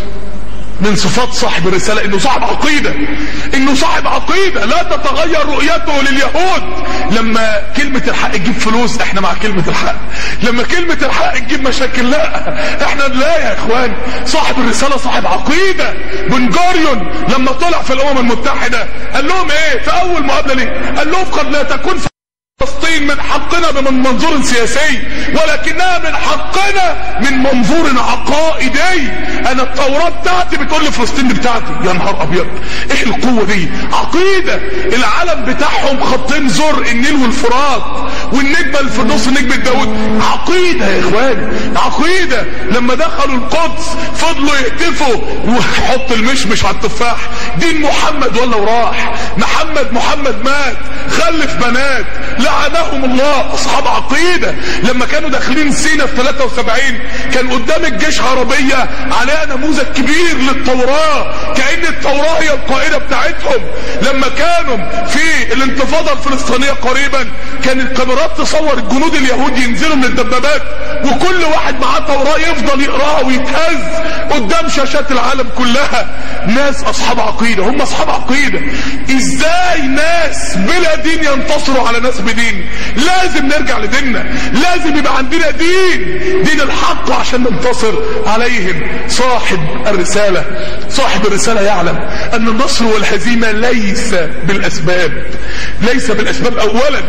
من صفات صاحب الرسالة انه صاحب عقيدة انه صاحب عقيدة لا تتغير رؤيته لليهود لما كلمة الحق تجيب فلوس احنا مع كلمة الحق لما كلمة الحق تجيب مشاكل لا احنا لا يا اخوان صاحب الرسالة صاحب عقيدة بن جوريون لما طلع في الامم المتحدة قال لهم ايه في اول مقابلة ليه قال لهم قد لا تكون فلسطين من حقنا من منظور سياسي ولكنها من حقنا من منظور عقائدي انا التوراة بتاعتي بتقول لي فلسطين دي بتاعتي يا نهار ابيض ايه القوة دي عقيدة العالم بتاعهم خطين زر النيل والفرات والنجمة اللي في النص نجمة داود عقيدة يا اخواني عقيدة لما دخلوا القدس فضلوا يهتفوا وحط المشمش على التفاح دين محمد ولا وراح محمد محمد مات خلف بنات لعنهم الله اصحاب عقيدة لما كانوا داخلين سينا في 73 كان قدام الجيش عربية عليها نموذج كبير للتوراة كأن التوراة هي القائدة بتاعتهم لما كانوا في الانتفاضة الفلسطينية قريبا كان الكاميرات تصور الجنود اليهود ينزلوا من الدبابات وكل واحد معاه توراة يفضل يقراها ويتهز قدام شاشات العالم كلها ناس اصحاب عقيدة هم اصحاب عقيدة ازاي ناس بلا دين ينتصروا على ناس بدين لازم نرجع لديننا لازم يبقى عندنا دين دين الحق عشان ننتصر عليهم صاحب الرسالة صاحب الرسالة يعلم ان النصر والهزيمة ليس بالاسباب ليس بالاسباب اولا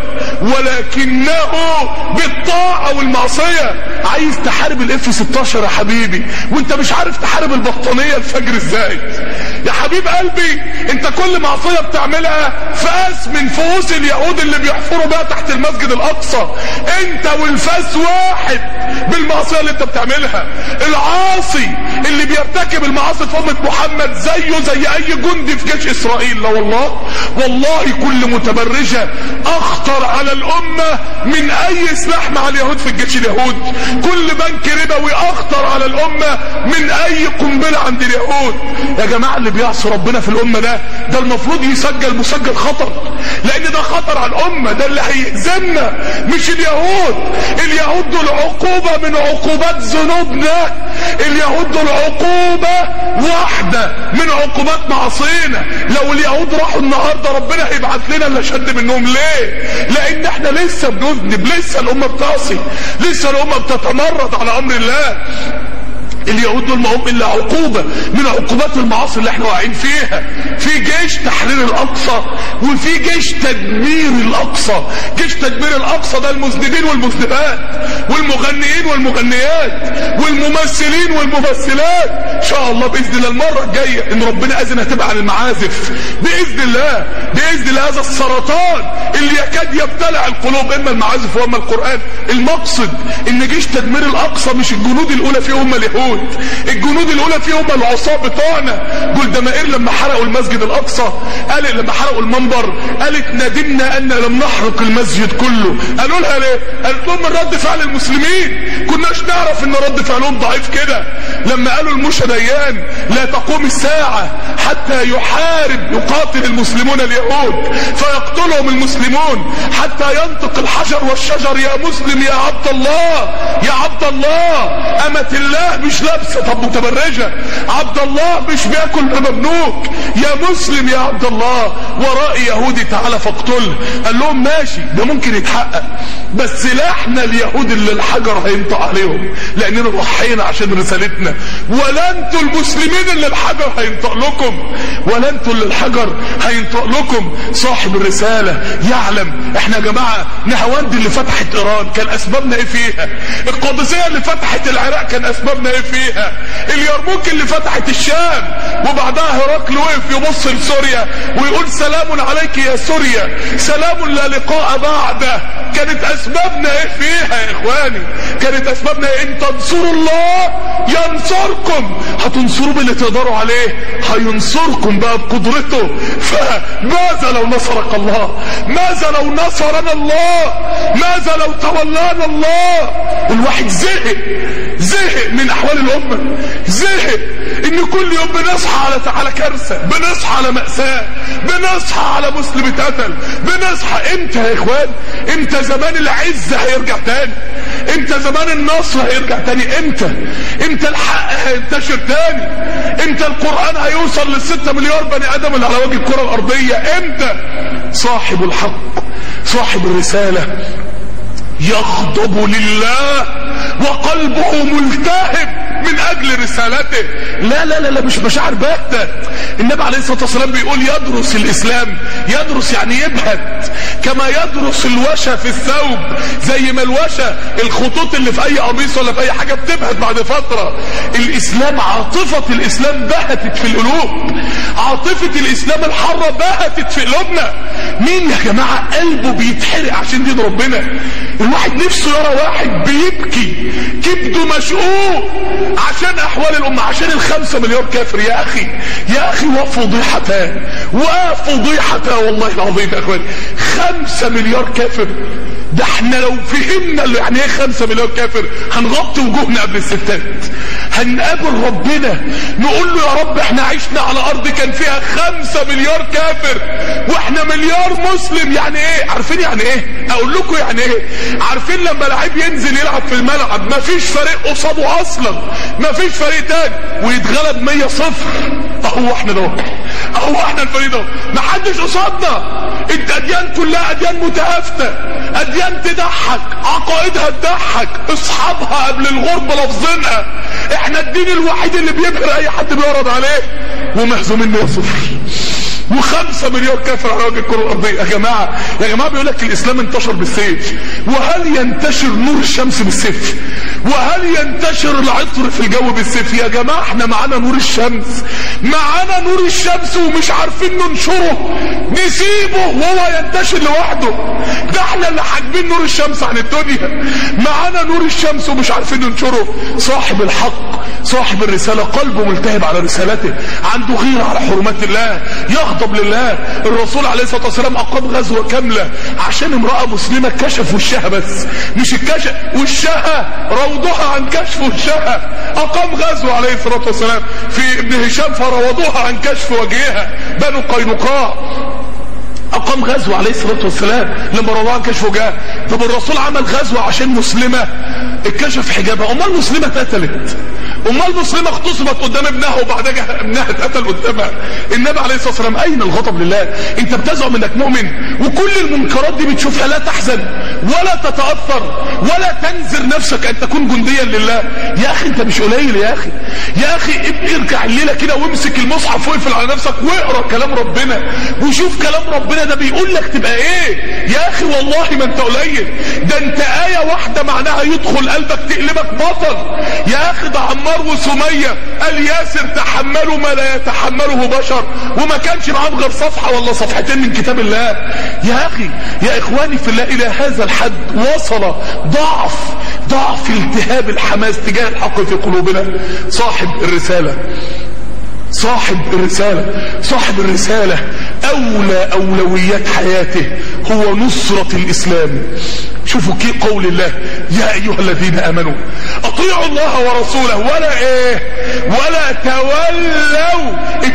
ولكنه بالطاعة والمعصية عايز تحارب الاف 16 يا حبيبي وانت مش عارف تحارب البطانية الفجر ازاي يا حبيب قلبي انت كل معصية بتعملها فاس من فؤوس اليهود اللي بيحفروا بقى تحت المسجد الاقصى انت والفاس واحد بالمعصية اللي انت بتعملها العاصي اللي بيرتكب المعاصي في امة محمد زيه زي اي جندي في جيش اسرائيل لا والله والله كل متبرجة اخطر على الامة من اي سلاح مع اليهود في الجيش اليهود كل بنك ربوي اخطر على الامة من اي قنبلة عند اليهود يا جماعة اللي بيعصي ربنا في الامة ده ده المفروض يسجل مسجل خطر لان ده خطر على الامة ده اللي هيهزمنا مش اليهود اليهود دول عقوبة من عقوبات ذنوبنا اليهود دول عقوبة واحدة من عقوبات معاصينا لو اليهود راحوا النهاردة ربنا هيبعت لنا اللي شد منهم ليه لان احنا لسه بنذنب لسه الامة بتعصي لسه الامة بتتمرد على امر الله اليهود دول ما هم الا عقوبة من عقوبات المعاصي اللي احنا واقعين فيها في جيش تحرير الاقصى وفي جيش تدمير الاقصى جيش تدمير الاقصى ده المذنبين والمذنبات والمغنيين والمغنيات والممثلين والممثلات ان شاء الله باذن الله المره الجايه ان ربنا اذن هتبقى عن المعازف باذن الله باذن الله هذا السرطان اللي يكاد يبتلع القلوب اما المعازف واما القران المقصد ان جيش تدمير الاقصى مش الجنود الاولى فيه هم اليهود اليهود الجنود الاولى فيهم العصاه بتوعنا جولدا مائير لما حرقوا المسجد الاقصى قال لما حرقوا المنبر قالت ندمنا ان لم نحرق المسجد كله قالوا لها ليه قالت لهم من رد فعل المسلمين كناش نعرف ان رد فعلهم ضعيف كده لما قالوا الموشى ديان لا تقوم الساعة حتى يحارب يقاتل المسلمون اليهود فيقتلهم المسلمون حتى ينطق الحجر والشجر يا مسلم يا عبد الله يا عبد الله أمة الله مش لابسة طب متبرجة عبد الله مش بياكل ممنوك يا مسلم يا عبد الله وراء يهودي تعالى فاقتله قال لهم ماشي ده ممكن يتحقق بس لا احنا اليهود اللي الحجر هينطق عليهم لاننا ضحينا عشان رسالتنا ولا انتوا المسلمين اللي الحجر هينطق لكم ولا انتوا اللي الحجر هينطق لكم صاحب الرسالة يعلم احنا يا جماعة نهواند اللي فتحت ايران كان اسبابنا ايه فيها القادسية اللي فتحت العراق كان اسبابنا ايه فيها اليرموك اللي فتحت الشام وبعدها هرقل وقف يبص لسوريا ويقول سلام عليك يا سوريا سلام لا لقاء بعده كانت اسبابنا ايه فيها يا اخواني كانت اسبابنا ايه ان تنصروا الله ينصركم هتنصروا باللي تقدروا عليه هينصركم بقى بقدرته فماذا لو نصرك الله ماذا لو نصرنا الله ماذا لو تولانا الله الواحد زهق زهق من احوال الامه زهق ان كل يوم بنصحى على على كارثه بنصحى على ماساه بنصحى على مسلم اتقتل بنصحى امتى يا اخوان امتى زمان العزه هيرجع تاني امتى زمان النصر هيرجع تاني امتى امتى الحق هينتشر تاني امتى القران هيوصل للستة مليار بني ادم اللي على وجه الكره الارضيه امتى صاحب الحق صاحب الرساله يغضب لله وقلبه ملتهب من اجل رسالته لا لا لا, لا مش مشاعر باته النبي عليه الصلاه والسلام بيقول يدرس الاسلام يدرس يعني يبهت كما يدرس الوشى في الثوب زي ما الوشى الخطوط اللي في اي قميص ولا في اي حاجه بتبهت بعد فتره الاسلام عاطفه الاسلام بهتت في القلوب عاطفه الاسلام الحاره بهتت في قلوبنا مين يا جماعه قلبه بيتحرق عشان دين ربنا الواحد نفسه يرى واحد بيبكي كبده مشقوق عشان احوال الامه عشان الخمسة مليار كافر يا اخي يا اخي وفضيحتان وفضيحتان والله العظيم يا اخواني خمسة مليار كافر ده احنا لو فهمنا اللي يعني ايه خمسة مليار كافر هنغطي وجوهنا قبل الستات هنقابل ربنا نقول له يا رب احنا عشنا على ارض كان فيها خمسة مليار كافر واحنا مليار مسلم يعني ايه عارفين يعني ايه اقول لكم يعني ايه عارفين لما لعيب ينزل يلعب في الملعب مفيش فريق قصاده اصلا مفيش فريق تاني ويتغلب 100 صفر اهو احنا ده اهو احنا الفريق ده محدش قصادنا الاديان كلها اديان متهافته اديان تضحك عقائدها تضحك اصحابها قبل الغربه لفظينها احنا الدين الوحيد اللي بيبهر اي حد بيعرض عليه ومهزومين 100 صفر وخمسة مليار كافر على وجه الكرة الأرضية يا جماعة يا جماعة بيقول لك الإسلام انتشر بالسيف وهل ينتشر نور الشمس بالسيف وهل ينتشر العطر في الجو بالسيف يا جماعة احنا معانا نور الشمس معانا نور الشمس ومش عارفين ننشره نسيبه وهو ينتشر لوحده ده احنا اللي حاجبين نور الشمس عن الدنيا معانا نور الشمس ومش عارفين ننشره صاحب الحق صاحب الرسالة قلبه ملتهب على رسالته عنده غيرة على حرمات الله يغضب لله الرسول عليه الصلاة والسلام أقام غزوة كاملة عشان امرأة مسلمة كشف وشها بس مش الكشف وشها روضها عن كشف وشها أقام غزوة عليه الصلاة والسلام في ابن هشام فروضوها عن كشف وجهها بنو قينقاع أقام غزوة عليه الصلاة والسلام لما رواه كشف وجاه طب الرسول عمل غزوة عشان مسلمة اتكشف حجابها أمال مسلمة اتقتلت أمال مسلمة اغتصبت قدام ابنها وبعدها ابنها اتقتل قدامها النبي عليه الصلاة والسلام أين الغضب لله أنت بتزعم إنك مؤمن وكل المنكرات دي بتشوفها لا تحزن ولا تتأثر ولا تنذر نفسك أن تكون جنديا لله يا أخي أنت مش قليل يا أخي يا أخي ارجع الليلة كده وامسك المصحف واقفل على نفسك واقرا كلام ربنا وشوف كلام ربنا ده بيقول لك تبقى ايه يا اخي والله ما انت قليل ده انت آية واحدة معناها يدخل قلبك تقلبك بطل يا اخي ده عمار وسمية قال ياسر تحملوا ما لا يتحمله بشر وما كانش معاهم غير صفحة ولا صفحتين من كتاب الله يا اخي يا اخواني في الله الى هذا الحد وصل ضعف ضعف التهاب الحماس تجاه الحق في قلوبنا صاحب الرسالة صاحب الرسالة صاحب الرسالة أولى أولويات حياته هو نصرة الإسلام شوفوا كي قول الله يا أيها الذين آمنوا أطيعوا الله ورسوله ولا إيه ولا تولوا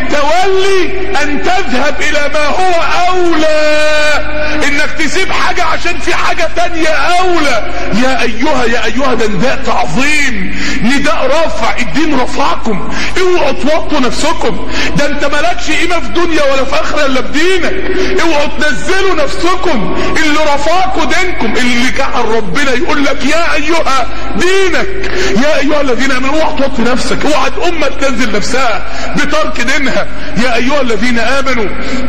التولي أن تذهب إلى ما هو أولى إنك تسيب حاجة عشان في حاجة تانية أولى يا أيها يا أيها ده نداء تعظيم نداء رفع الدين رفعكم اوعوا توطوا نفسكم ده انت مالكش قيمة في دنيا ولا في آخرة إلا بدينك اوعوا تنزلوا نفسكم اللي رفعكم دينكم اللي جعل ربنا يقول لك يا أيها دينك يا أيها الذين آمنوا اوعى توطي نفسك اوعى الأمة تنزل نفسها بترك دينها يا أيها الذين آمنوا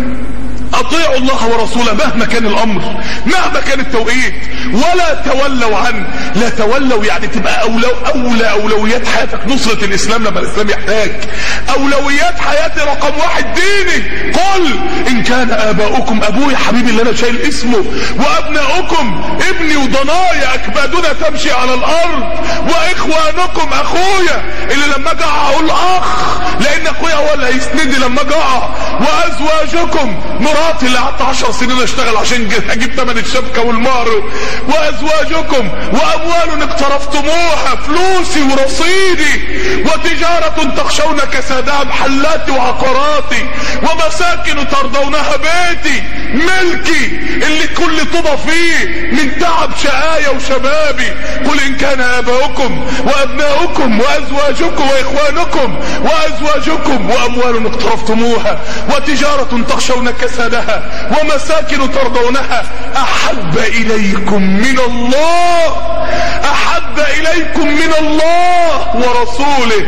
اطيعوا الله ورسوله مهما كان الامر مهما كان التوقيت ولا تولوا عنه لا تولوا يعني تبقى أولو اولى اولويات حياتك نصرة الاسلام لما الاسلام يحتاج اولويات حياتي رقم واحد ديني قل ان كان اباؤكم ابويا حبيبي اللي انا شايل اسمه وابناؤكم ابني وضنايا اكبادنا تمشي على الارض واخوانكم اخويا اللي لما اجي اقول اخ لان اخويا هو اللي هيسندني لما اجي وازواجكم مراتي اللي قعدت 10 سنين اشتغل عشان اجيب ثمن الشبكه والمهر وازواجكم واموال اقترفتموها فلوسي ورصيدي وتجاره تخشون كسادها محلاتي وعقاراتي ومساكن ترضونها بيتي ملكي اللي كل طوبه فيه من تعب شقايا وشبابي قل ان كان اباؤكم وابناؤكم وازواجكم واخوانكم وازواجكم واموال اقترفتموها وتجاره تخشون كسادها ومساكن ترضونها احب اليكم من الله احب اليكم من الله ورسوله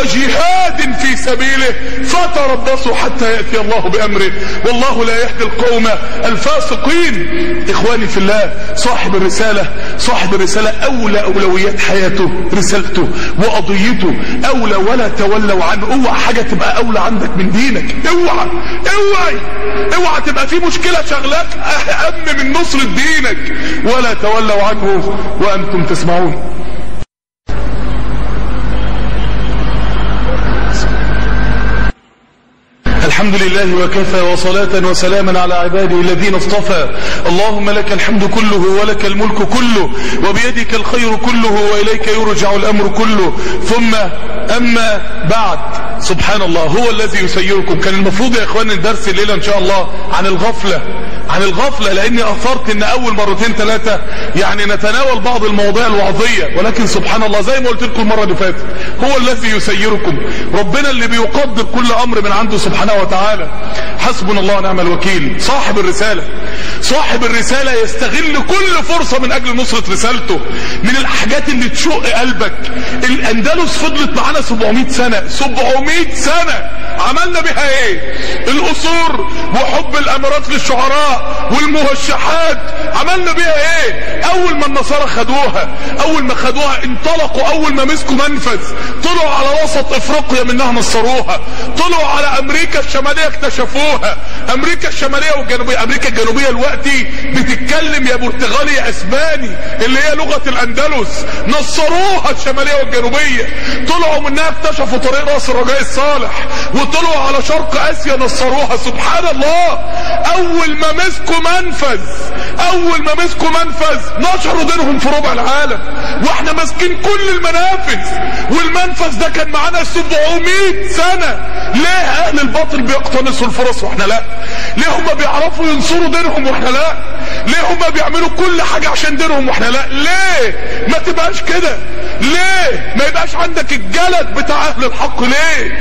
وجهاد في سبيله فتربصوا حتى يأتي الله بامره والله لا يهدي القوم الفاسقين اخواني في الله صاحب الرسالة صاحب الرسالة اولى اولويات حياته رسالته وقضيته اولى ولا تولوا عنه اوعى حاجة تبقى اولى عندك من دينك اوعى اوعى اوعى تبقى في مشكلة شغلاك اهم من نصر دينك ولا تولوا عنه وانتم تسمعون الحمد لله وكفى وصلاة وسلاما على عباده الذين اصطفى اللهم لك الحمد كله ولك الملك كله وبيدك الخير كله وإليك يرجع الأمر كله ثم أما بعد سبحان الله هو الذي يسيركم كان المفروض يا إخواني الدرس الليلة إن شاء الله عن الغفلة عن الغفلة لأني أثرت أن أول مرتين ثلاثة يعني نتناول بعض المواضيع الوعظية ولكن سبحان الله زي ما قلت لكم المرة اللي فاتت هو الذي يسيركم ربنا اللي بيقدر كل أمر من عنده سبحانه وتعالى حسبنا الله ونعم الوكيل صاحب الرسالة صاحب الرسالة يستغل كل فرصة من أجل نصرة رسالته من الحاجات اللي تشق قلبك الأندلس فضلت معانا 700 سنة 700 سنة عملنا بها ايه القصور وحب الامارات للشعراء والموشحات عملنا بها ايه اول ما النصارى خدوها اول ما خدوها انطلقوا اول ما مسكوا منفذ طلعوا على وسط افريقيا منها نصروها طلعوا على امريكا الشمالية اكتشفوها امريكا الشمالية والجنوبية امريكا الجنوبية دلوقتي بتتكلم يا برتغالي يا اسباني اللي هي لغة الاندلس نصروها الشمالية والجنوبية طلعوا منها اكتشفوا طريق راس الرجاء الصالح وطلعوا على شرق اسيا نصروها سبحان الله اول ما مسكوا منفذ اول ما مسكوا منفذ نشروا دينهم في ربع العالم واحنا ماسكين كل المنافذ والمنفذ ده كان معانا 700 سنة ليه اهل الباطل بيقتنصوا الفرص واحنا لا ليه هم بيعرفوا ينصروا دينهم واحنا لا ليه هم بيعملوا كل حاجة عشان دينهم واحنا لا ليه ما تبقاش كده ليه ما يبقاش عندك الجلد بتاع اهل الحق ليه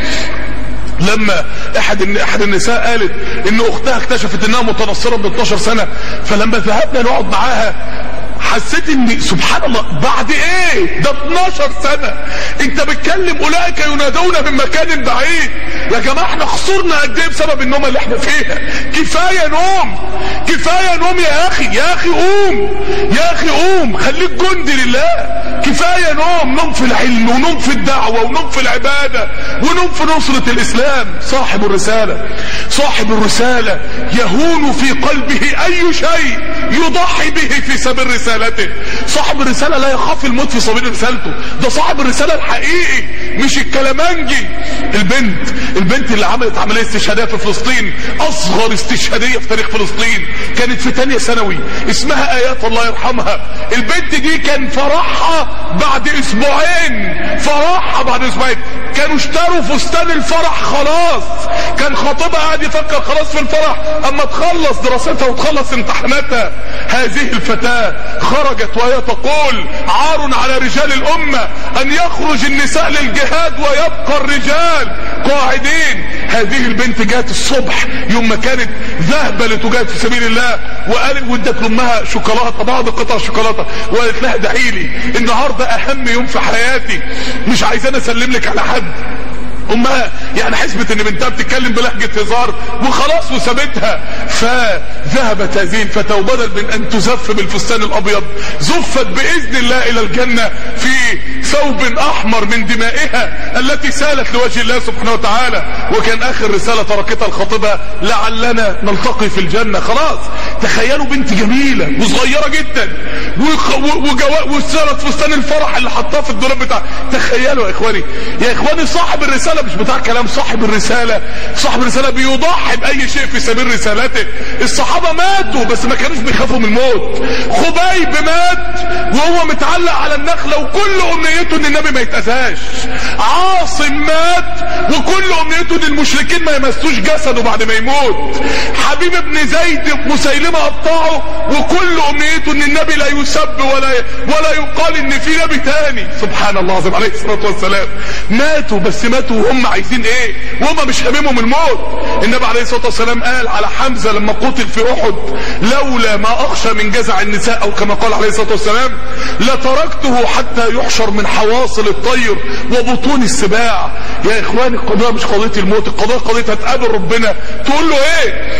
لما احد احد النساء قالت ان اختها اكتشفت انها متنصره ب 12 سنه فلما ذهبنا نقعد معاها حسيت ان سبحان الله بعد ايه ده 12 سنة انت بتكلم اولئك ينادون من مكان بعيد يا جماعة احنا خسرنا قد ايه بسبب النوم اللي احنا فيها كفاية نوم كفاية نوم يا اخي يا اخي قوم يا اخي قوم خليك جندي لله كفاية نوم نوم في العلم ونوم في الدعوة ونوم في العبادة ونوم في نصرة الاسلام صاحب الرسالة صاحب الرسالة يهون في قلبه اي شيء يضحي به في سبيل الرسالة رسالته صاحب الرسالة لا يخاف الموت في سبيل رسالته ده صاحب الرسالة الحقيقي مش الكلامنجي البنت البنت اللي عملت عملية استشهادية في فلسطين اصغر استشهادية في تاريخ فلسطين كانت في تانية ثانوي اسمها ايات الله يرحمها البنت دي كان فرحها بعد اسبوعين فرحها بعد اسبوعين كانوا اشتروا فستان الفرح خلاص كان خطيبها قاعد يفكر خلاص في الفرح اما تخلص دراستها وتخلص امتحاناتها هذه الفتاة خرجت وهي تقول عار على رجال الامة ان يخرج النساء للجهاد ويبقى الرجال قاعدين هذه البنت جات الصبح يوم ما كانت ذهبة لتجاهد في سبيل الله وقالت وادت لامها شوكولاته بعض قطع شوكولاته وقالت لها ادعي لي النهارده اهم يوم في حياتي مش عايزاني اسلم لك على حد امها يعني حسبت ان بنتها بتتكلم بلهجة هزار وخلاص وسابتها فذهبت هذه الفتاة وبدل من ان تزف بالفستان الابيض زفت باذن الله الى الجنة في ثوب احمر من دمائها التي سالت لوجه الله سبحانه وتعالى وكان اخر رسالة تركتها لخطيبها لعلنا نلتقي في الجنة خلاص تخيلوا بنت جميلة وصغيرة جدا وسالت فستان الفرح اللي حطاه في الدولاب بتاعها تخيلوا يا اخواني يا اخواني صاحب الرسالة مش بتاع كلام صاحب الرسالة صاحب الرسالة بيضحي بأي شيء في سبيل رسالته الصحابة ماتوا بس ما كانوش بيخافوا من الموت خبيب مات وهو متعلق على النخلة وكل أمنيته ان النبي ما يتأذاش عاصم مات وكل أمنيته ان المشركين ما يمسوش جسده بعد ما يموت حبيب بن زيد مسيلمة قطعه وكل أمنيته ان النبي لا يسب ولا ولا يقال ان في نبي تاني سبحان الله العظيم عليه الصلاة والسلام ماتوا بس ماتوا وهم عايزين ايه وهم مش هاممهم الموت النبي عليه الصلاة والسلام قال على حمزة لما قتل في احد لولا ما اخشى من جزع النساء او كما قال عليه الصلاة والسلام لتركته حتى يحشر من حواصل الطير وبطون السباع يا اخواني القضاء مش قضية الموت القضاء قضية هتقابل ربنا تقول له ايه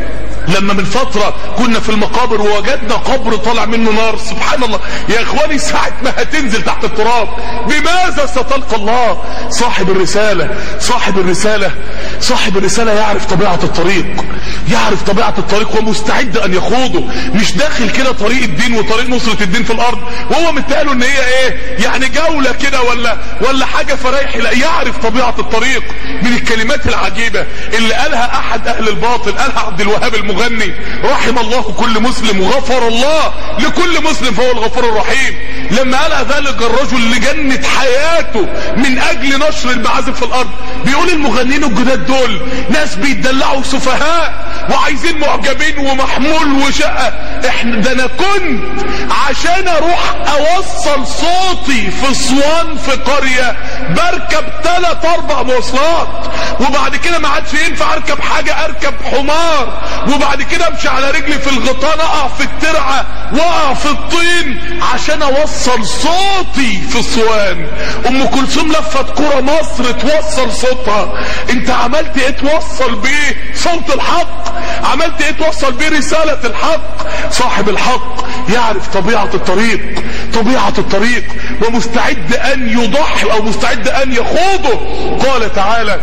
لما من فترة كنا في المقابر ووجدنا قبر طالع منه نار سبحان الله يا اخواني ساعة ما هتنزل تحت التراب بماذا ستلقى الله صاحب الرسالة صاحب الرسالة صاحب الرسالة يعرف طبيعة الطريق يعرف طبيعة الطريق ومستعد ان يخوضه مش داخل كده طريق الدين وطريق نصرة الدين في الارض وهو متقاله ان هي ايه يعني جولة كده ولا ولا حاجة فرايح لا يعرف طبيعة الطريق من الكلمات العجيبة اللي قالها احد اهل الباطل قالها عبد الوهاب المغني رحم الله كل مسلم وغفر الله لكل مسلم فهو الغفور الرحيم لما قال ذلك الرجل اللي جنت حياته من اجل نشر المعازف في الارض بيقول المغنيين الجداد دول ناس بيتدلعوا سفهاء وعايزين معجبين ومحمول وشقة احنا ده انا كنت عشان اروح اوصل صوتي في اسوان في قرية بركب ثلاث اربع مواصلات وبعد كده ما عادش ينفع اركب حاجة اركب حمار وبعد كده امشي على رجلي في الغطان اقع في الترعة واقع في الطين عشان اوصل صوتي في اسوان ام كلثوم لفت كرة مصر توصل صوتها انت عملت ايه توصل بيه صوت الحق عملت ايه توصل بيه رسالة الحق صاحب الحق يعرف طبيعة الطريق طبيعة الطريق ومستعد ان يضحي او مستعد ان يخوضه قال تعالى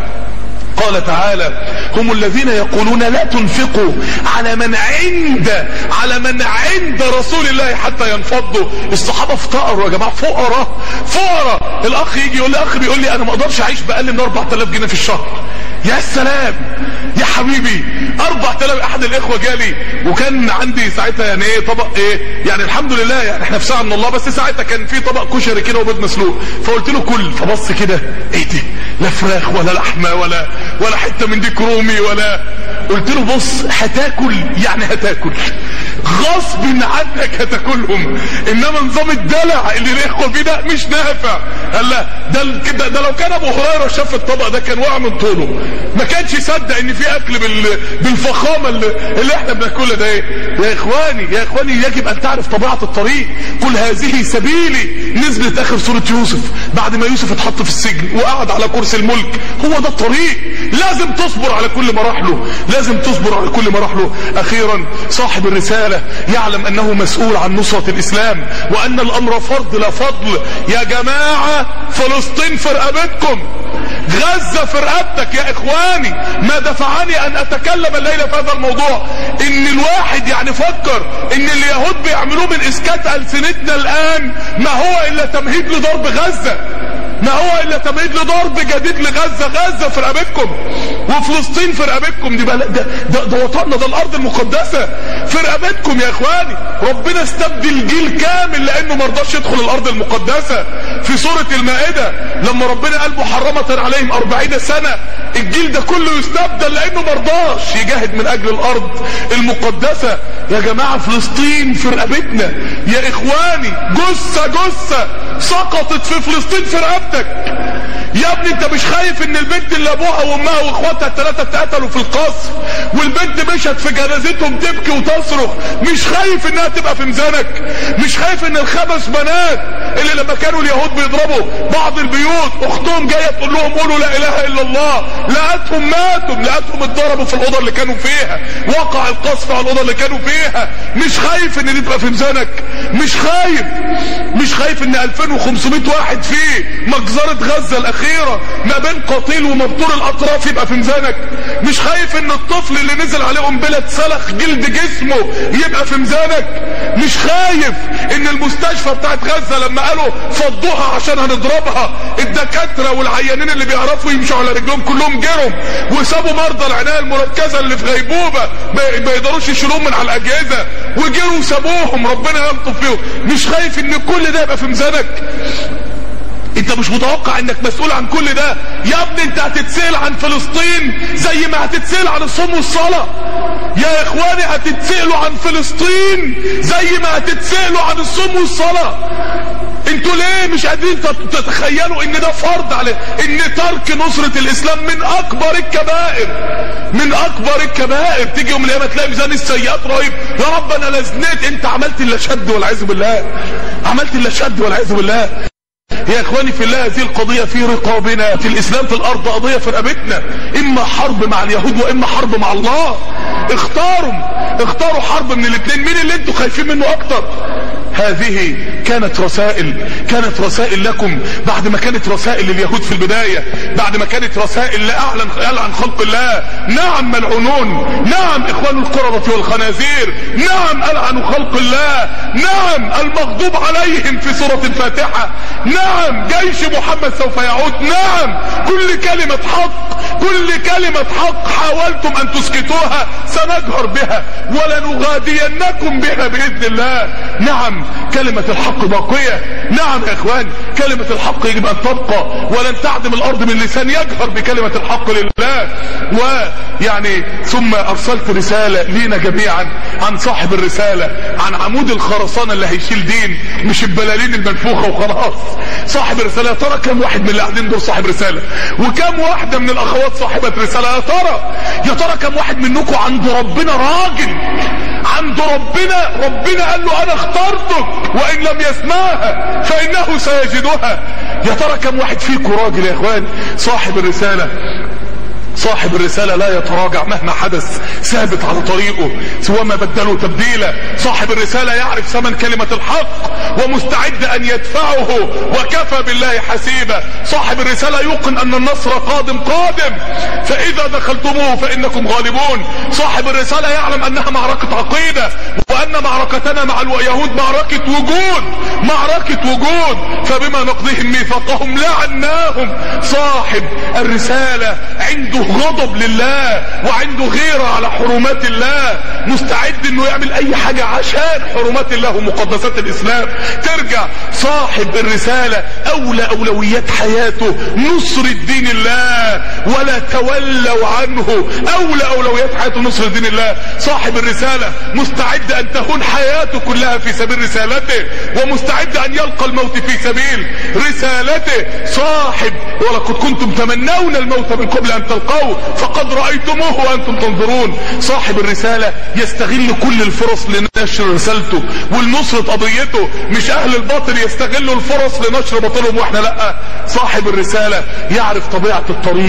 قال تعالى هم الذين يقولون لا تنفقوا على من عند على من عند رسول الله حتى ينفضوا الصحابة افتقروا يا جماعة فقراء فقراء الاخ يجي يقول لي اخ بيقول لي انا ما اقدرش اعيش باقل من 4000 جنيه في الشهر يا سلام يا حبيبي 4000 احد الاخوه جالي وكان عندي ساعتها يعني ايه طبق ايه يعني الحمد لله يعني احنا في ساعه من الله بس ساعتها كان في طبق كشري كده وبيض مسلوق فقلت له كل فبص كده ايه دي لا فراخ ولا لحمه ولا ولا حته من ديك رومي ولا قلت له بص هتاكل يعني هتاكل غصب عنك هتاكلهم انما نظام الدلع اللي الاخوه فيه ده مش نافع قال لا ده, ده, ده لو كان ابو هريره شاف الطبق ده كان وقع من طوله ما كانش يصدق ان في اكل بال بالفخامه اللي, اللي احنا بناكلها ده ايه يا اخواني يا اخواني يجب ان تعرف طبيعه الطريق قل هذه سبيلي نزلت اخر سوره يوسف بعد ما يوسف اتحط في السجن وقعد على كرسي الملك هو ده الطريق لازم تصبر على كل مراحله لازم تصبر على كل مراحله اخيرا صاحب الرسالة يعلم انه مسؤول عن نصرة الاسلام وان الامر فرض لا فضل يا جماعة فلسطين في رقبتكم غزة في رقبتك يا اخواني ما دفعني ان اتكلم الليلة في هذا الموضوع ان الواحد يعني فكر ان اليهود بيعملوه من اسكات السنتنا الان ما هو الا تمهيد لضرب غزة ما هو الا تمهيد لضرب جديد لغزة غزة في رقبتكم وفلسطين في رقبتكم دي بقى ده, ده, ده وطننا ده الارض المقدسة في رقبتكم يا اخواني ربنا استبدل جيل كامل لانه ما رضاش يدخل الارض المقدسة في سورة المائدة لما ربنا قال محرمة عليهم اربعين سنة الجيل ده كله يستبدل لانه ما رضاش يجاهد من اجل الارض المقدسة يا جماعة فلسطين في رقبتنا يا اخواني جثة جثة سقطت في فلسطين في رقبتك يا ابني انت مش خايف ان البنت اللي ابوها وامها واخواتها الثلاثه اتقتلوا في القصر والبنت مشت في جنازتهم تبكي وتصرخ مش خايف انها تبقى في ميزانك مش خايف ان الخمس بنات اللي لما كانوا اليهود بيضربوا بعض البيوت اختهم جايه تقول لهم قولوا لا اله الا الله لقتهم ماتوا لقتهم اتضربوا في الاوضه اللي كانوا فيها وقع القصف على الاوضه اللي كانوا فيها مش خايف ان دي تبقى في ميزانك مش خايف مش خايف ان 2500 واحد في مجزره غزه الاخيره ما بين قتيل ومبتور الاطراف يبقى في ميزانك مش خايف ان الطفل اللي نزل عليه قنبله سلخ جلد جسمه يبقى في ميزانك مش خايف ان المستشفى بتاعت غزه لما قالوا فضوها عشان هنضربها الدكاتره والعيانين اللي بيعرفوا يمشوا على رجلهم كلهم جروا وسابوا مرضى العنايه المركزه اللي في غيبوبه ما يقدروش يشيلوهم من على الاجهزه وجروا وسابوهم ربنا يلطف فيهم مش خايف ان كل ده يبقى في ميزانك انت مش متوقع انك مسؤول عن كل ده يا ابني انت هتتسأل عن فلسطين زي ما هتتسأل عن الصوم والصلاة يا اخواني هتتسألوا عن فلسطين زي ما هتتسألوا عن الصوم والصلاة انتوا ليه مش قادرين تتخيلوا ان ده فرض على ان ترك نصرة الاسلام من اكبر الكبائر من اكبر الكبائر تيجي يوم الايام تلاقي ميزان السيئات رهيب يا رب انا لزنيت انت عملت الا شد والعياذ بالله عملت الا شد والعياذ بالله يا اخواني في الله هذه القضية في رقابنا في الاسلام في الارض قضية في رقبتنا اما حرب مع اليهود واما حرب مع الله اختاروا اختاروا حرب من الاثنين مين اللي انتوا خايفين منه اكتر هذه كانت رسائل كانت رسائل لكم بعد ما كانت رسائل لليهود في البداية بعد ما كانت رسائل لأعلن قال عن خلق الله نعم ملعونون نعم اخوان القردة والخنازير نعم ألعنوا خلق الله نعم المغضوب عليهم في سورة الفاتحة نعم جيش محمد سوف يعود نعم كل كلمة حق كل كلمة حق حاولتم ان تسكتوها سنجهر بها ولنغادينكم بها بإذن الله نعم كلمة الحق باقية نعم يا اخوان كلمة الحق يجب ان تبقى ولن تعدم الارض من لسان يجهر بكلمة الحق لله ويعني ثم ارسلت رسالة لينا جميعا عن صاحب الرسالة عن عمود الخرسانة اللي هيشيل دين مش البلالين المنفوخة وخلاص صاحب الرسالة يا ترى كم واحد من اللي قاعدين دول صاحب رسالة وكم واحدة من الاخوات صاحبة رسالة يا ترى يا ترى كم واحد منكم عند ربنا راجل عند ربنا ربنا قال له انا اخترتك وان لم يسمعها فانه سيجدها يا ترى كم واحد فيكم راجل يا اخوان صاحب الرسالة صاحب الرسالة لا يتراجع مهما حدث ثابت على طريقه سوى ما بدلوا تبديلا صاحب الرسالة يعرف ثمن كلمة الحق ومستعد ان يدفعه وكفى بالله حسيبا صاحب الرسالة يوقن ان النصر قادم قادم فاذا دخلتموه فانكم غالبون صاحب الرسالة يعلم انها معركة عقيدة وان معركتنا مع اليهود معركة وجود معركة وجود فبما نقضيهم ميثاقهم لعناهم صاحب الرسالة عنده غضب لله وعنده غيرة على حرمات الله مستعد انه يعمل اي حاجة عشان حرمات الله ومقدسات الاسلام ترجع صاحب الرسالة اولى اولويات حياته نصر الدين الله ولا تولوا عنه اولى اولويات حياته نصر دين الله صاحب الرسالة مستعد ان تهون حياته كلها في سبيل رسالته ومستعد ان يلقى الموت في سبيل رسالته صاحب ولقد كنتم تمنون الموت من قبل ان تلقوه فقد رأيتموه وانتم تنظرون صاحب الرسالة يستغل كل الفرص لنشر رسالته ولنصرة قضيته مش اهل الباطل يستغلوا الفرص لنشر باطلهم واحنا لا صاحب الرسالة يعرف طبيعة الطريق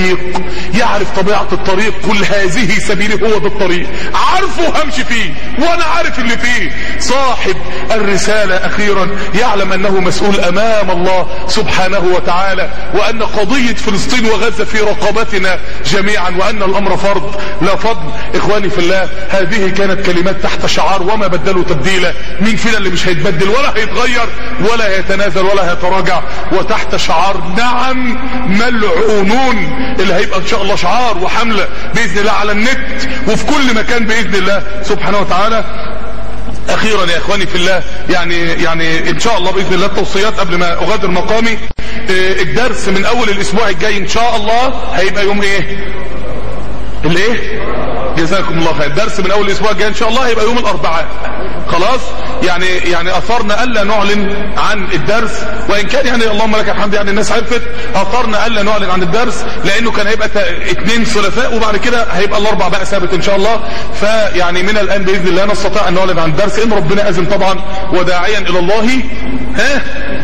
الطريق يعرف طبيعة الطريق كل هذه سبيلي هو ده الطريق عارفه همشي فيه وانا عارف اللي فيه صاحب الرسالة اخيرا يعلم انه مسؤول امام الله سبحانه وتعالى وان قضية فلسطين وغزة في رقبتنا جميعا وان الامر فرض لا فضل اخواني في الله هذه كانت كلمات تحت شعار وما بدلوا تبديلا مين فينا اللي مش هيتبدل ولا هيتغير ولا هيتنازل ولا هيتراجع وتحت شعار نعم ملعونون اللي هيبقى ان شاء الله شعار وحملة باذن الله على النت وفي كل مكان باذن الله سبحانه وتعالى اخيرا يا اخواني في الله يعني يعني ان شاء الله باذن الله التوصيات قبل ما اغادر مقامي اه الدرس من اول الاسبوع الجاي ان شاء الله هيبقى يوم ايه الايه جزاكم الله خير درس من اول الاسبوع الجاي ان شاء الله هيبقى يوم الاربعاء خلاص يعني يعني اثرنا الا نعلن عن الدرس وان كان يعني اللهم لك الحمد يعني الناس عرفت اثرنا الا نعلن عن الدرس لانه كان هيبقى اثنين ثلاثاء وبعد كده هيبقى الاربع بقى ثابت ان شاء الله فيعني من الان باذن الله نستطيع ان نعلن عن الدرس ان ربنا اذن طبعا وداعيا الى الله ها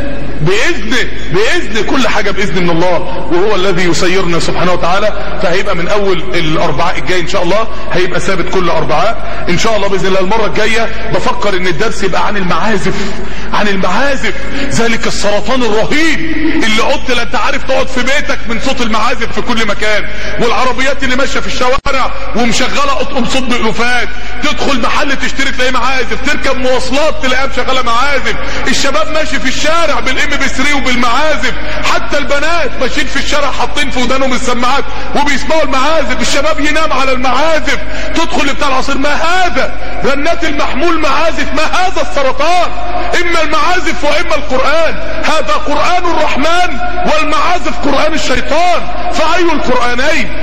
باذنه باذن كل حاجة باذن من الله وهو الذي يسيرنا سبحانه وتعالى فهيبقى من اول الاربعاء الجاي ان شاء الله هيبقى ثابت كل اربعاء ان شاء الله باذن الله المرة الجاية بفكر ان الدرس يبقى عن المعازف عن المعازف ذلك السرطان الرهيب اللي قلت لا انت عارف تقعد في بيتك من صوت المعازف في كل مكان والعربيات اللي ماشيه في الشوارع ومشغله اطقم صوت بالوفات تدخل محل تشتري تلاقيه معازف تركب مواصلات تلاقيها مشغله معازف الشباب ماشي في الشارع بالام بي 3 وبالمعازف حتى البنات ماشيين في الشارع حاطين في ودانهم السماعات وبيسمعوا المعازف الشباب ينام على المعازف تدخل بتاع العصير ما هذا رنات المحمول معازف ما هذا السرطان اما المعازف واما القرآن هذا قرآن الرحمن والمعازف قرآن الشيطان فأي القرآنين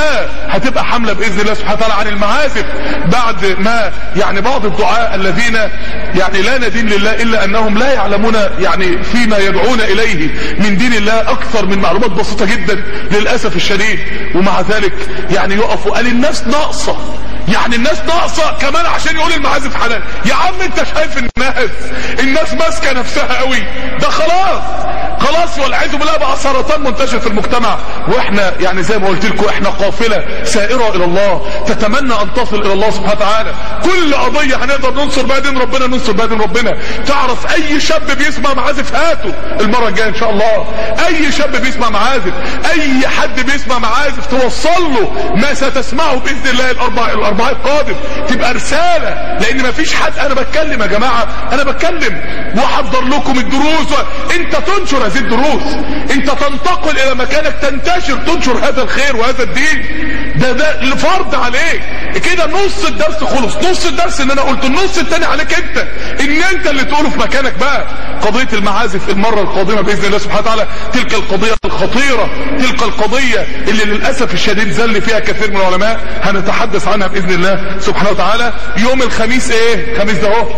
فهتبقى حملة بإذن الله سبحانه وتعالى عن المعازف بعد ما يعني بعض الدعاء الذين يعني لا ندين لله إلا أنهم لا يعلمون يعني فيما يدعون إليه من دين الله أكثر من معلومات بسيطة جدا للأسف الشديد ومع ذلك يعني يقفوا قال الناس ناقصة يعني الناس ناقصة كمان عشان يقول المعازف حلال يا عم انت شايف الناس الناس ماسكة نفسها قوي ده خلاص خلاص والعياذ بالله بقى سرطان منتشر في المجتمع واحنا يعني زي ما قلت لكم احنا قافله سائره الى الله تتمنى ان تصل الى الله سبحانه وتعالى كل قضيه هنقدر ننصر بها دين ربنا ننصر بها دين ربنا تعرف اي شاب بيسمع معازف هاته المره الجايه ان شاء الله اي شاب بيسمع معازف اي حد بيسمع معازف توصل له ما ستسمعه باذن الله الاربع الاربعاء القادم تبقى رساله لان مفيش حد انا بتكلم يا جماعه انا بتكلم واحضر لكم الدروس انت تنشر هذه الدروس انت تنتقل الى مكانك تنتشر تنشر هذا الخير وهذا الدين ده ده الفرض عليك كده نص الدرس خلص نص الدرس ان انا قلت النص التاني عليك انت ان انت اللي تقوله في مكانك بقى قضية المعازف المرة القادمة باذن الله سبحانه وتعالى تلك القضية الخطيرة تلك القضية اللي للأسف الشديد زل فيها كثير من العلماء هنتحدث عنها باذن الله سبحانه وتعالى يوم الخميس ايه خميس ده اهو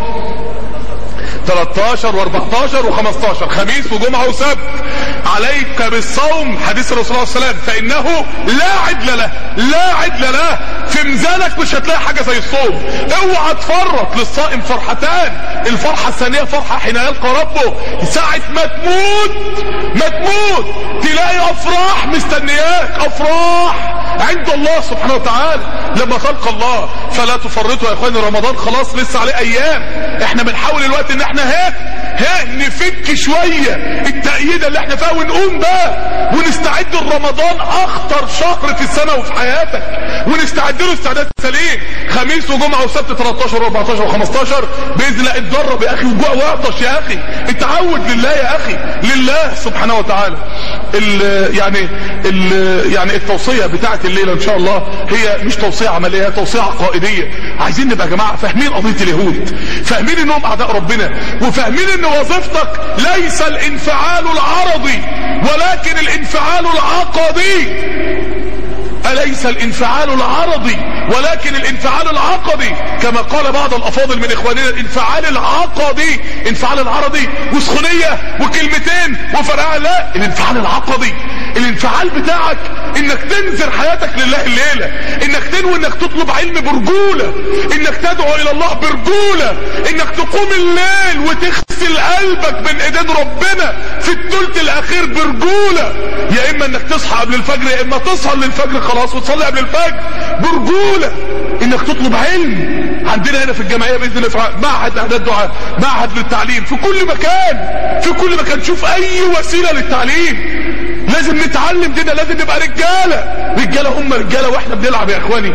13 و14 و15 خميس وجمعة وسبت عليك بالصوم حديث الرسول صلى الله عليه وسلم فإنه لا عدل له لا عدل له في ميزانك مش هتلاقي حاجة زي الصوم اوعى تفرط للصائم فرحتان الفرحة الثانية فرحة حين يلقى ربه ساعة ما تموت ما تموت تلاقي افراح مستنياك افراح عند الله سبحانه وتعالى لما تلقى الله فلا تفرطوا يا اخواني رمضان خلاص لسه عليه ايام احنا بنحاول الوقت ان احنا ها ها نفك شوية التأييدة اللي احنا فيها ونقوم بقى ونستعد لرمضان اخطر شهر في السنة وفي حياتك ونستعد له استعداد سليم خميس وجمعة وسبت 13 و14 و15 باذن الله اتدرب يا اخي وجوع واعطش يا اخي اتعود لله يا اخي لله سبحانه وتعالى ال يعني ال يعني التوصية بتاعت الليلة ان شاء الله هي مش توصية عملية هي توصية عقائدية عايزين نبقى يا جماعة فاهمين قضية اليهود فاهمين انهم اعداء ربنا وفاهمين ان وظيفتك ليس الانفعال العرضي ولكن الانفعال العقدي أليس الانفعال العرضي ولكن الانفعال العقدي كما قال بعض الأفاضل من إخواننا الانفعال العقدي انفعال العرضي وسخونية وكلمتين وفرقع لا الانفعال العقدي الانفعال بتاعك انك تنذر حياتك لله الليلة انك تنوي انك تطلب علم برجولة انك تدعو الى الله برجولة انك تقوم الليل وتغسل قلبك من ايدين ربنا في الثلث الاخير برجولة يا اما انك تصحى قبل الفجر يا اما تصحى للفجر خلاص وتصلي قبل الفجر برجولة انك تطلب علم عندنا هنا في الجمعية باذن الله تعالى معهد اهداء الدعاء معهد للتعليم في كل مكان في كل مكان شوف اي وسيلة للتعليم لازم نتعلم دينا لازم نبقى رجالة رجالة هم رجالة واحنا بنلعب يا اخواني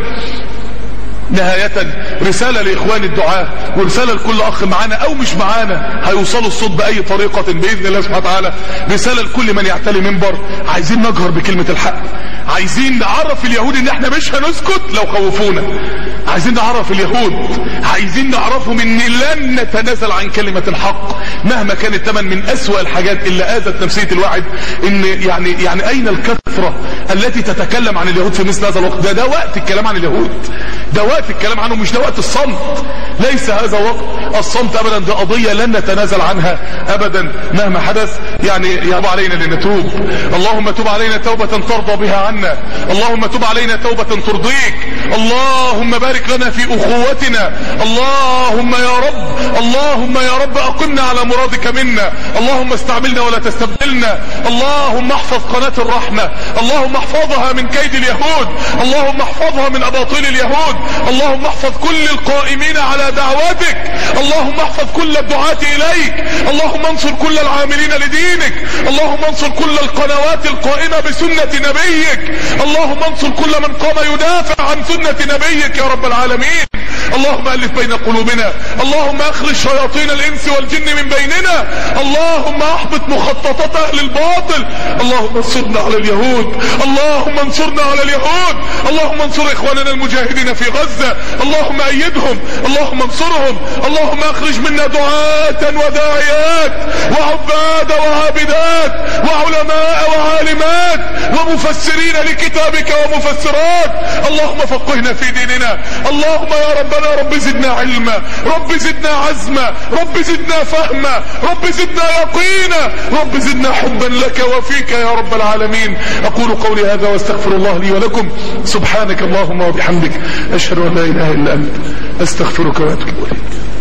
نهاية رسالة لإخوان الدعاء ورسالة لكل أخ معانا أو مش معانا هيوصلوا الصوت بأي طريقة بإذن الله سبحانه وتعالى رسالة لكل من يعتلي منبر عايزين نجهر بكلمة الحق عايزين نعرف اليهود ان احنا مش هنسكت لو خوفونا عايزين نعرف اليهود عايزين نعرفهم ان لن نتنازل عن كلمة الحق مهما كان الثمن من اسوأ الحاجات اللي اذت نفسية الواحد ان يعني يعني اين الكثرة التي تتكلم عن اليهود في مثل هذا الوقت ده ده وقت الكلام عن اليهود ده وقت الكلام عنهم مش ده وقت الصمت ليس هذا وقت الصمت ابدا ده قضية لن نتنازل عنها ابدا مهما حدث يعني يعب علينا لنتوب اللهم تب علينا توبة ترضى بها عنا اللهم تب علينا توبة ترضيك اللهم بارك لنا في اخوتنا اللهم يا رب اللهم يا رب اقمنا على مرادك منا اللهم استعملنا ولا تستبدلنا اللهم احفظ قناة الرحمة اللهم احفظها من كيد اليهود اللهم احفظها من اباطيل اليهود اللهم احفظ كل القائمين على دعوتك اللهم احفظ كل الدعاة اليك اللهم انصر كل العاملين لدينك اللهم انصر كل القنوات القائمة بسنة نبيك اللهم انصر كل من قام يدافع عن سنة نبيك يا رب العالمين اللهم الف بين قلوبنا اللهم اخرج شياطين الانس والجن من بيننا اللهم احبط مخططات اهل الباطل اللهم انصرنا على اليهود اللهم انصرنا على اليهود اللهم انصر اخواننا المجاهدين في غزة اللهم ايدهم اللهم انصرهم اللهم اخرج منا دعاة وداعيات وعباد وعابدات وعلماء وعالمات ومفسرين لكتابك ومفسرات اللهم فقهنا في ديننا اللهم يا ربنا رب زدنا علما رب زدنا عزما رب زدنا فهما رب زدنا يقينا رب زدنا حبا لك وفيك يا رب العالمين اقول قولي هذا واستغفر الله لي ولكم سبحانك اللهم وبحمدك اشهد ان لا اله الا انت استغفرك واتوب اليك